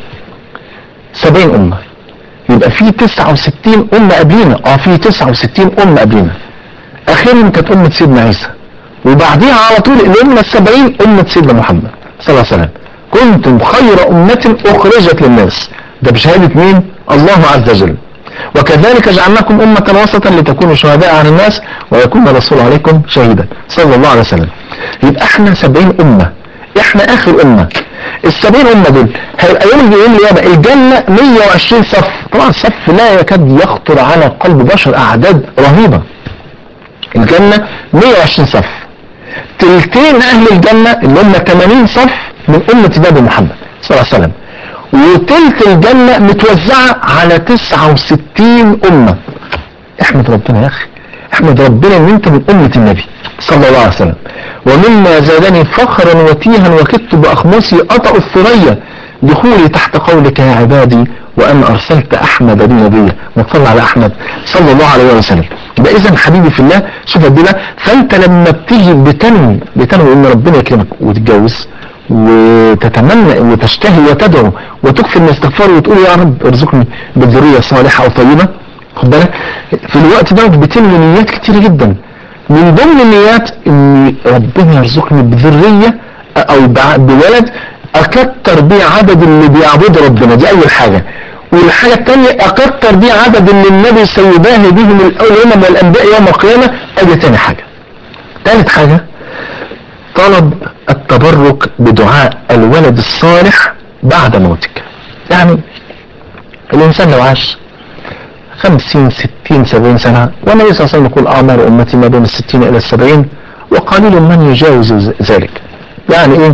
سبعين امة يبقى في 69 امة قبلنا اه في 69 امة قبلنا اخرهم كانت امة سيدنا عيسى وبعديها على طول الامة السبعين امة سيدنا محمد صلى الله عليه وسلم كنتم خير امة اخرجت للناس ده بشهادة مين الله عز وجل وكذلك جعلناكم أمة وسطا لتكونوا شهداء على الناس ويكون الرسول عليكم شهيدا صلى الله عليه وسلم يبقى احنا سبعين أمة احنا آخر أمة السبعين أمة دول هيبقى يوم يوم القيامة الجنة 120 صف طبعا صف لا يكاد يخطر على قلب بشر أعداد رهيبة الجنة 120 صف تلتين أهل الجنة اللي هم 80 صف من أمة نبي محمد صلى الله عليه وسلم وتلت الجنة متوزعة على 69 أمة احمد ربنا يا أخي احمد ربنا ان انت من أمة النبي صلى الله عليه وسلم ومما زادني فخرا وتيها وكدت بأخمصي أطأ الثريا دخولي تحت قولك يا عبادي وأن أرسلت أحمد بن نبيا وصلى على أحمد صلى الله عليه وسلم يبقى إذا حبيبي في الله شوف قد إيه بقى فأنت لما بتيجي بتنوي بتنوي إن ربنا يكرمك وتتجوز وتتمنى وتشتهي وتدعو وتكفي الاستغفار وتقول يا رب ارزقني بالذرية صالحة أو طيبة خد بالك في الوقت ده بتنوي نيات كتير جدا من ضمن النيات ان ربنا يرزقني بذرية او بع- بولد اكتر بيه عدد اللي بيعبدوا ربنا دي اول حاجة والحاجة التانية اكتر بيه عدد اللي النبي سيباهي بهم الامم والانبياء يوم القيامة ادي تاني حاجة تالت حاجة طلب التبرك بدعاء الولد الصالح بعد موتك يعني الانسان لو عاش خمسين ستين سبعين سنة والنبي صلى الله عليه وسلم يقول أعمار أمتي ما بين الستين إلى السبعين وقليل من يجاوز ز- ذلك يعني إيه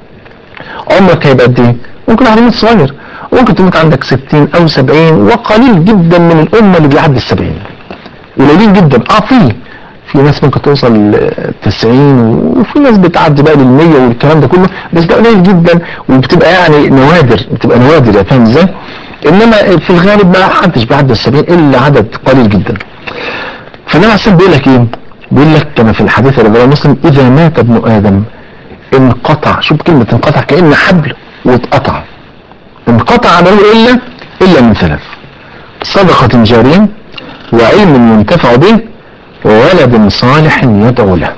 عمرك هيبقى قد إيه ممكن واحد يموت صغير ممكن تموت عندك ستين أو سبعين وقليل جدا من الأمة اللي بيعدي السبعين قليلين جدا اه في في ناس ممكن توصل ل 90 وفي ناس بتعدي بقى لل 100 والكلام ده كله بس ده قليل جدا وبتبقى يعني نوادر بتبقى نوادر يا فاهم ازاي؟ انما في الغالب ما حدش بيعدي ال 70 الا عدد قليل جدا. فالنبي عليه الصلاه بيقول لك ايه؟ بيقول لك كما في الحديث اللي رواه مسلم اذا مات ابن ادم انقطع شوف كلمه انقطع كان حبل واتقطع. انقطع عمله الا الا من ثلاث. صدقه جاريه وعلم ينتفع به وولد صالح يدعو له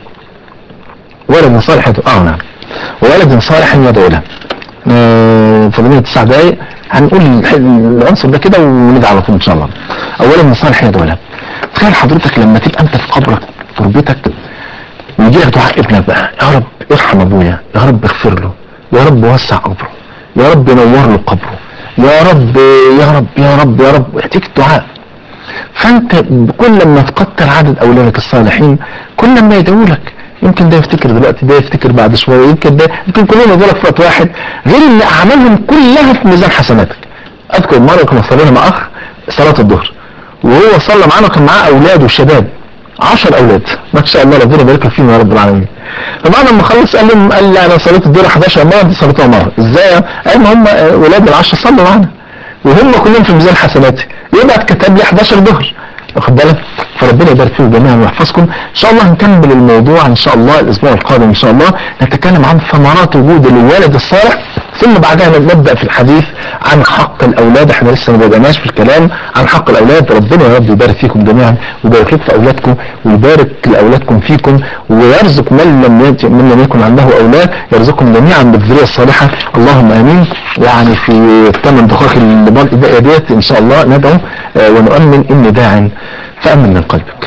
ولد صالح يدعو اه نعم وولد صالح يدعو له آه، فاضلين تسع دقايق هنقول الح- العنصر ده كده ونرجع على طول ان شاء الله اولا صالح يدعو له تخيل حضرتك لما تبقى انت في قبرك في تربتك ويجي لك دعاء ابنك بقى يا رب ارحم ابويا يا رب اغفر له يا رب وسع قبره يا رب نور له قبره يا رب يا رب يا رب يا رب يأتيك الدعاء فانت كل ما تكتر عدد اولادك الصالحين كل ما يدعوا لك يمكن ده يفتكر دلوقتي ده يفتكر بعد شويه يمكن ده يمكن كلهم يدعوا لك في وقت واحد غير ان اعمالهم كلها في ميزان حسناتك اذكر مره كنا صلينا مع اخ صلاه الظهر وهو صلى معانا وكان معاه اولاد وشباب 10 اولاد ما شاء الله ربنا يبارك فيهم يا رب العالمين فبعد ما خلص قال لهم قال لي انا صليت الظهر 11 مره انت صليتها مره ازاي؟ قال ما هم ولاد العشره صلوا معانا وهم كلهم في ميزان حسناتي يبقى اتكتب لي 11 ظهر واخد بالك فربنا يبارك فيكم جميعا ويحفظكم ان شاء الله هنكمل الموضوع ان شاء الله الاسبوع القادم ان شاء الله نتكلم عن ثمرات وجود الولد الصالح ثم بعدها نبدا في الحديث عن حق الاولاد احنا لسه ما بدأناش في الكلام عن حق الاولاد ربنا يا رب يبارك فيكم جميعا ويبارك لكم في اولادكم ويبارك لاولادكم فيكم ويرزق من لم يت- من لم يكن عنده اولاد يرزقهم جميعا بالذريه الصالحه اللهم امين يعني في الثمان دقائق اللي باقيه ديت ان شاء الله ندعو آه، ونؤمن اني داع فامن من قلبك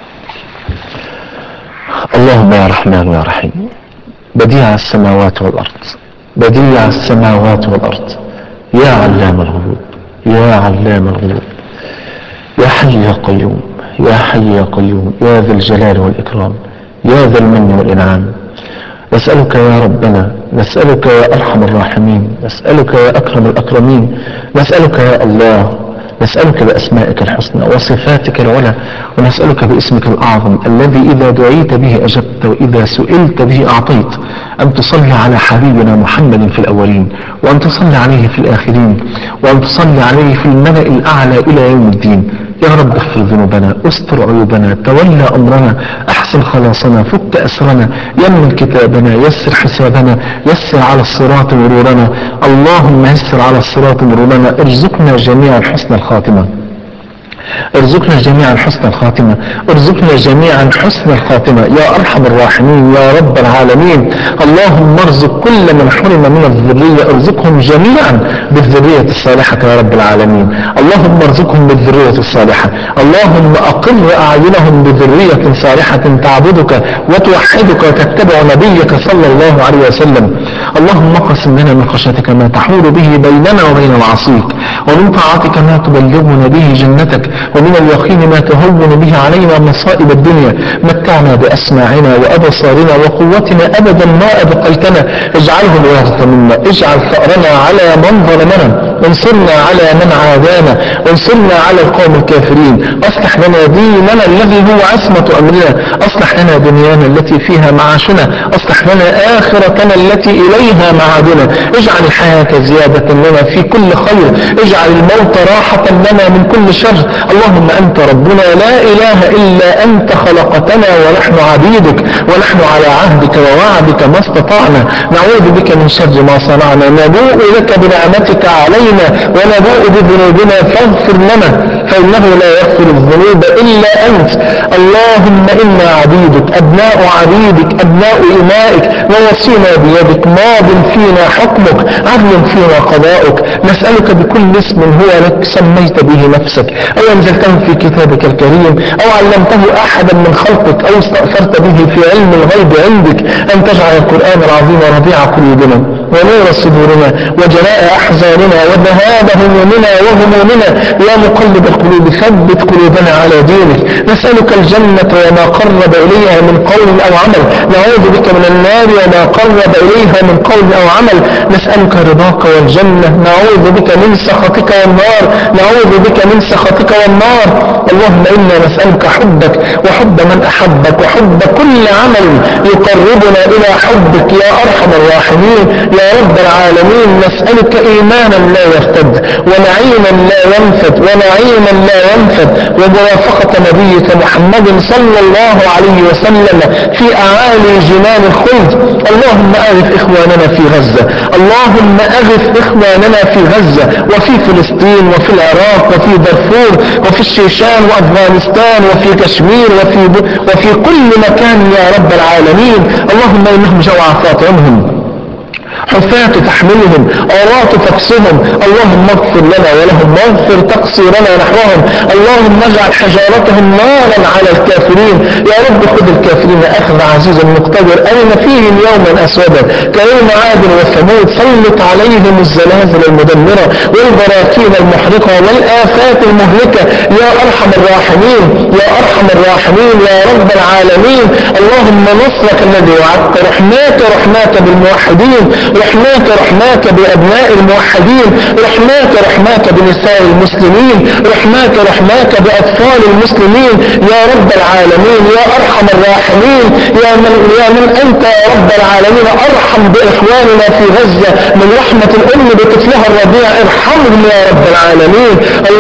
اللهم يا رحمن يا رحيم بديع السماوات والارض بديع السماوات والارض يا علام الغيوب يا علام الغيوب يا حي يا قيوم يا حي يا قيوم يا ذا الجلال والإكرام يا ذا المن والإنعام نسألك يا ربنا نسألك يا أرحم الراحمين نسألك يا أكرم الأكرمين نسألك يا الله نسألك بأسمائك الحسنى وصفاتك العلى ونسألك باسمك الأعظم الذي إذا دعيت به أجبت وإذا سئلت به أعطيت أن تصلي على حبيبنا محمد في الأولين وأن تصلي عليه في الآخرين وأن تصلي عليه في الملأ الأعلى إلى يوم الدين يا رب اغفر ذنوبنا استر عيوبنا تولى أمرنا أحسن خلاصنا فك أسرنا يمن كتابنا يسر حسابنا يسر على الصراط مرورنا اللهم يسر على الصراط مرورنا ارزقنا جميعا حسن الخاتمة ارزقنا جميعا حسن الخاتمة ارزقنا جميعا حسن الخاتمة يا أرحم الراحمين يا رب العالمين اللهم ارزق كل من حرم من الذرية ارزقهم جميعا بالذرية الصالحة يا رب العالمين اللهم ارزقهم بالذرية الصالحة اللهم أقر أعينهم بذرية صالحة تعبدك وتوحدك وتتبع نبيك صلى الله عليه وسلم اللهم اقسم لنا من خشيتك ما تحول به بيننا وبين معصيك ومن طاعتك ما تبلغنا به جنتك ومن اليقين ما تهون به علينا مصائب الدنيا متعنا بأسماعنا وأبصارنا وقوتنا أبدا ما أبقيتنا اجعله الوارث منا اجعل ثأرنا على من ظلمنا انصرنا على من عادانا انصرنا على القوم الكافرين اصلح لنا ديننا الذي هو عصمة امرنا اصلح لنا دنيانا التي فيها معاشنا اصلح لنا اخرتنا التي اليها معادنا اجعل الحياة زيادة لنا في كل خير اجعل الموت راحة لنا من كل شر اللهم انت ربنا لا اله الا انت خلقتنا ونحن عبيدك ونحن على عهدك ووعدك ما استطعنا نعوذ بك من شر ما صنعنا نبوء لك بنعمتك علينا ونبوء بذنوبنا فاغفر لنا فإنه لا يغفر الذنوب إلا أنت اللهم إنا عبيدك أبناء عبيدك أبناء إمائك ووصينا بيدك ماض فينا حكمك عدل فينا قضاؤك نسألك بكل اسم هو لك سميت به نفسك أو أنزلته في كتابك الكريم أو علمته أحدا من خلقك أو استأثرت به في علم الغيب عندك أن تجعل القرآن العظيم ربيع قلوبنا ونور صدورنا وجلاء أحزاننا وذهاب همومنا وهمومنا يا مقلب القلوب ثبت قلوبنا على دينك نسألك الجنة وما قرب إليها من قول أو عمل نعوذ بك من النار وما قرب إليها من قول أو عمل نسألك رضاك والجنة نعوذ بك من سخطك والنار نعوذ بك من سخطك والنار اللهم إنا نسألك حبك وحب من أحبك وحب كل عمل يقربنا إلى حبك يا أرحم الراحمين يا رب العالمين نسألك إيمانا لا يرتد ونعيما لا ينفد ونعيما لا ينفد ومرافقة نبيك محمد صلى الله عليه وسلم في أعالي جنان الخلد اللهم أغث إخواننا في غزة اللهم أغث إخواننا في غزة وفي فلسطين وفي العراق وفي دارفور وفي الشيشان وأفغانستان وفي كشمير وفي, وفي كل مكان يا رب العالمين اللهم إنهم جوع فاطعمهم حفاة تحملهم عراة تكسهم اللهم اغفر لنا ولهم واغفر تقصيرنا نحوهم اللهم اجعل حجارتهم نارا على الكافرين يا رب خذ الكافرين اخذ عزيز مقتدر ارن فيهم يوما اسودا كيوم عاد وثمود سلط عليهم الزلازل المدمرة والبراكين المحرقة والآفات المهلكة يا أرحم الراحمين يا أرحم الراحمين يا رب العالمين اللهم نصرك الذي وعدت رحماك رحماك بالموحدين رحماك رحماك بأبناء الموحدين رحماك رحماك بنساء المسلمين رحماك رحماك بأطفال المسلمين يا رب العالمين يا أرحم الراحمين يا من, يا من أنت يا رب العالمين أرحم بإخواننا في غزة من رحمة الأم بطفلها الرضيع ارحمهم يا رب العالمين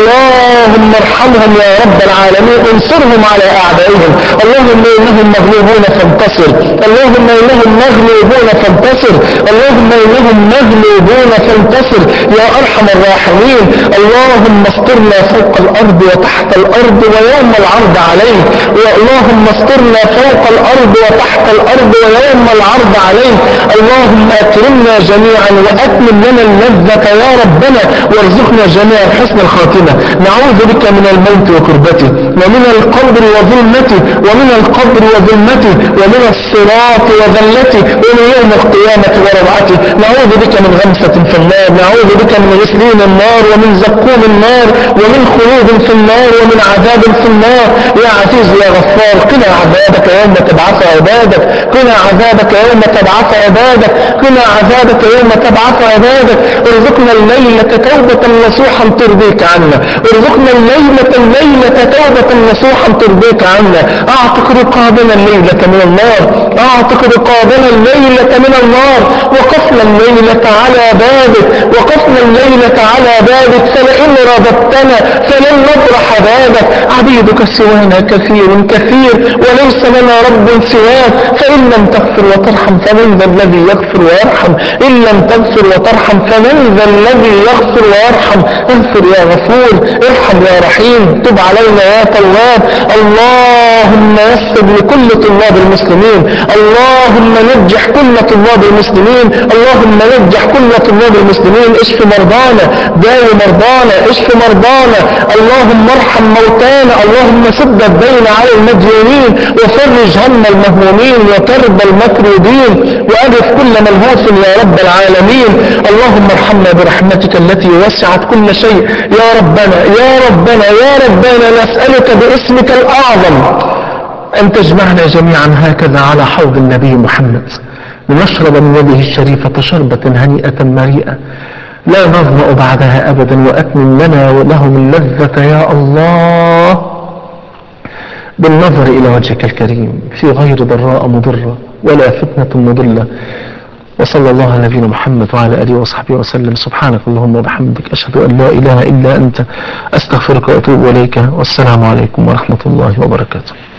اللهم ارحمهم يا رب العالمين انصرهم على أعدائهم اللهم إنهم مغلوبون فانتصر اللهم إنهم مغلوبون فانتصر اللهم إنهم مغلوبون فانتصر يا أرحم الراحمين اللهم استرنا فوق الأرض وتحت الأرض ويوم العرض عليك يا اللهم استرنا فوق الأرض وتحت الأرض ويوم العرض عليك اللهم أكرمنا جميعا وأتمم لنا اللذة يا ربنا وارزقنا جميعا حسن الخاتمة نعوذ بك من الموت وكربته ومن القبر وظلمته ومن القبر وظلمته ومن الصراط وذلته ومن يوم القيامة وروعته نعوذ بك من غمسة في النار نعوذ بك من غسلين النار ومن زقوم النار ومن خلود في النار ومن عذاب في النار يا عزيز يا غفار قنا عذابك يوم تبعث عبادك قنا عذابك يوم تبعث عبادك قنا عذابك يوم تبعث عبادك ارزقنا الليلة توبة نصوحا ترضيك عنا ارزقنا الليلة الليلة توبة نصوحا ترضيك عنا اعتق رقابنا الليلة من النار اعتق رقابنا الليلة من النار وقفنا الليلة على بابك وقفنا الليلة على بابك فلئن رددتنا فلن نبرح بابك عبيدك سوانا كثير كثير وليس لنا رب سواك فإن لم تغفر وترحم فمن ذا الذي يغفر ويرحم إن لم تغفر وترحم فمن ذا الذي يغفر ويرحم اغفر يا غفور ارحم يا رحيم تب علينا يا تواب اللهم يسر لكل طلاب المسلمين اللهم نجح كل طلاب المسلمين اللهم نجح كل طلاب المسلمين اشف مرضانا داوي مرضانا اشف مرضانا اللهم ارحم موتانا اللهم سد الدين على المديونين وفرج هم المهمومين وكرب المكروبين وأغف كل ملهوف يا رب العالمين اللهم ارحمنا برحمتك التي وسعت كل شيء يا ربنا يا ربنا يا ربنا نسألك باسمك الأعظم أن تجمعنا جميعا هكذا على حوض النبي محمد لنشرب من يده الشريفة شربة هنيئة مريئة لا نظمأ بعدها أبدا وأتمم لنا ولهم اللذة يا الله بالنظر إلى وجهك الكريم في غير ضراء مضرة ولا فتنة مضلة وصلى الله على نبينا محمد وعلى آله وصحبه وسلم سبحانك اللهم وبحمدك أشهد أن لا إله إلا أنت أستغفرك وأتوب إليك والسلام عليكم ورحمة الله وبركاته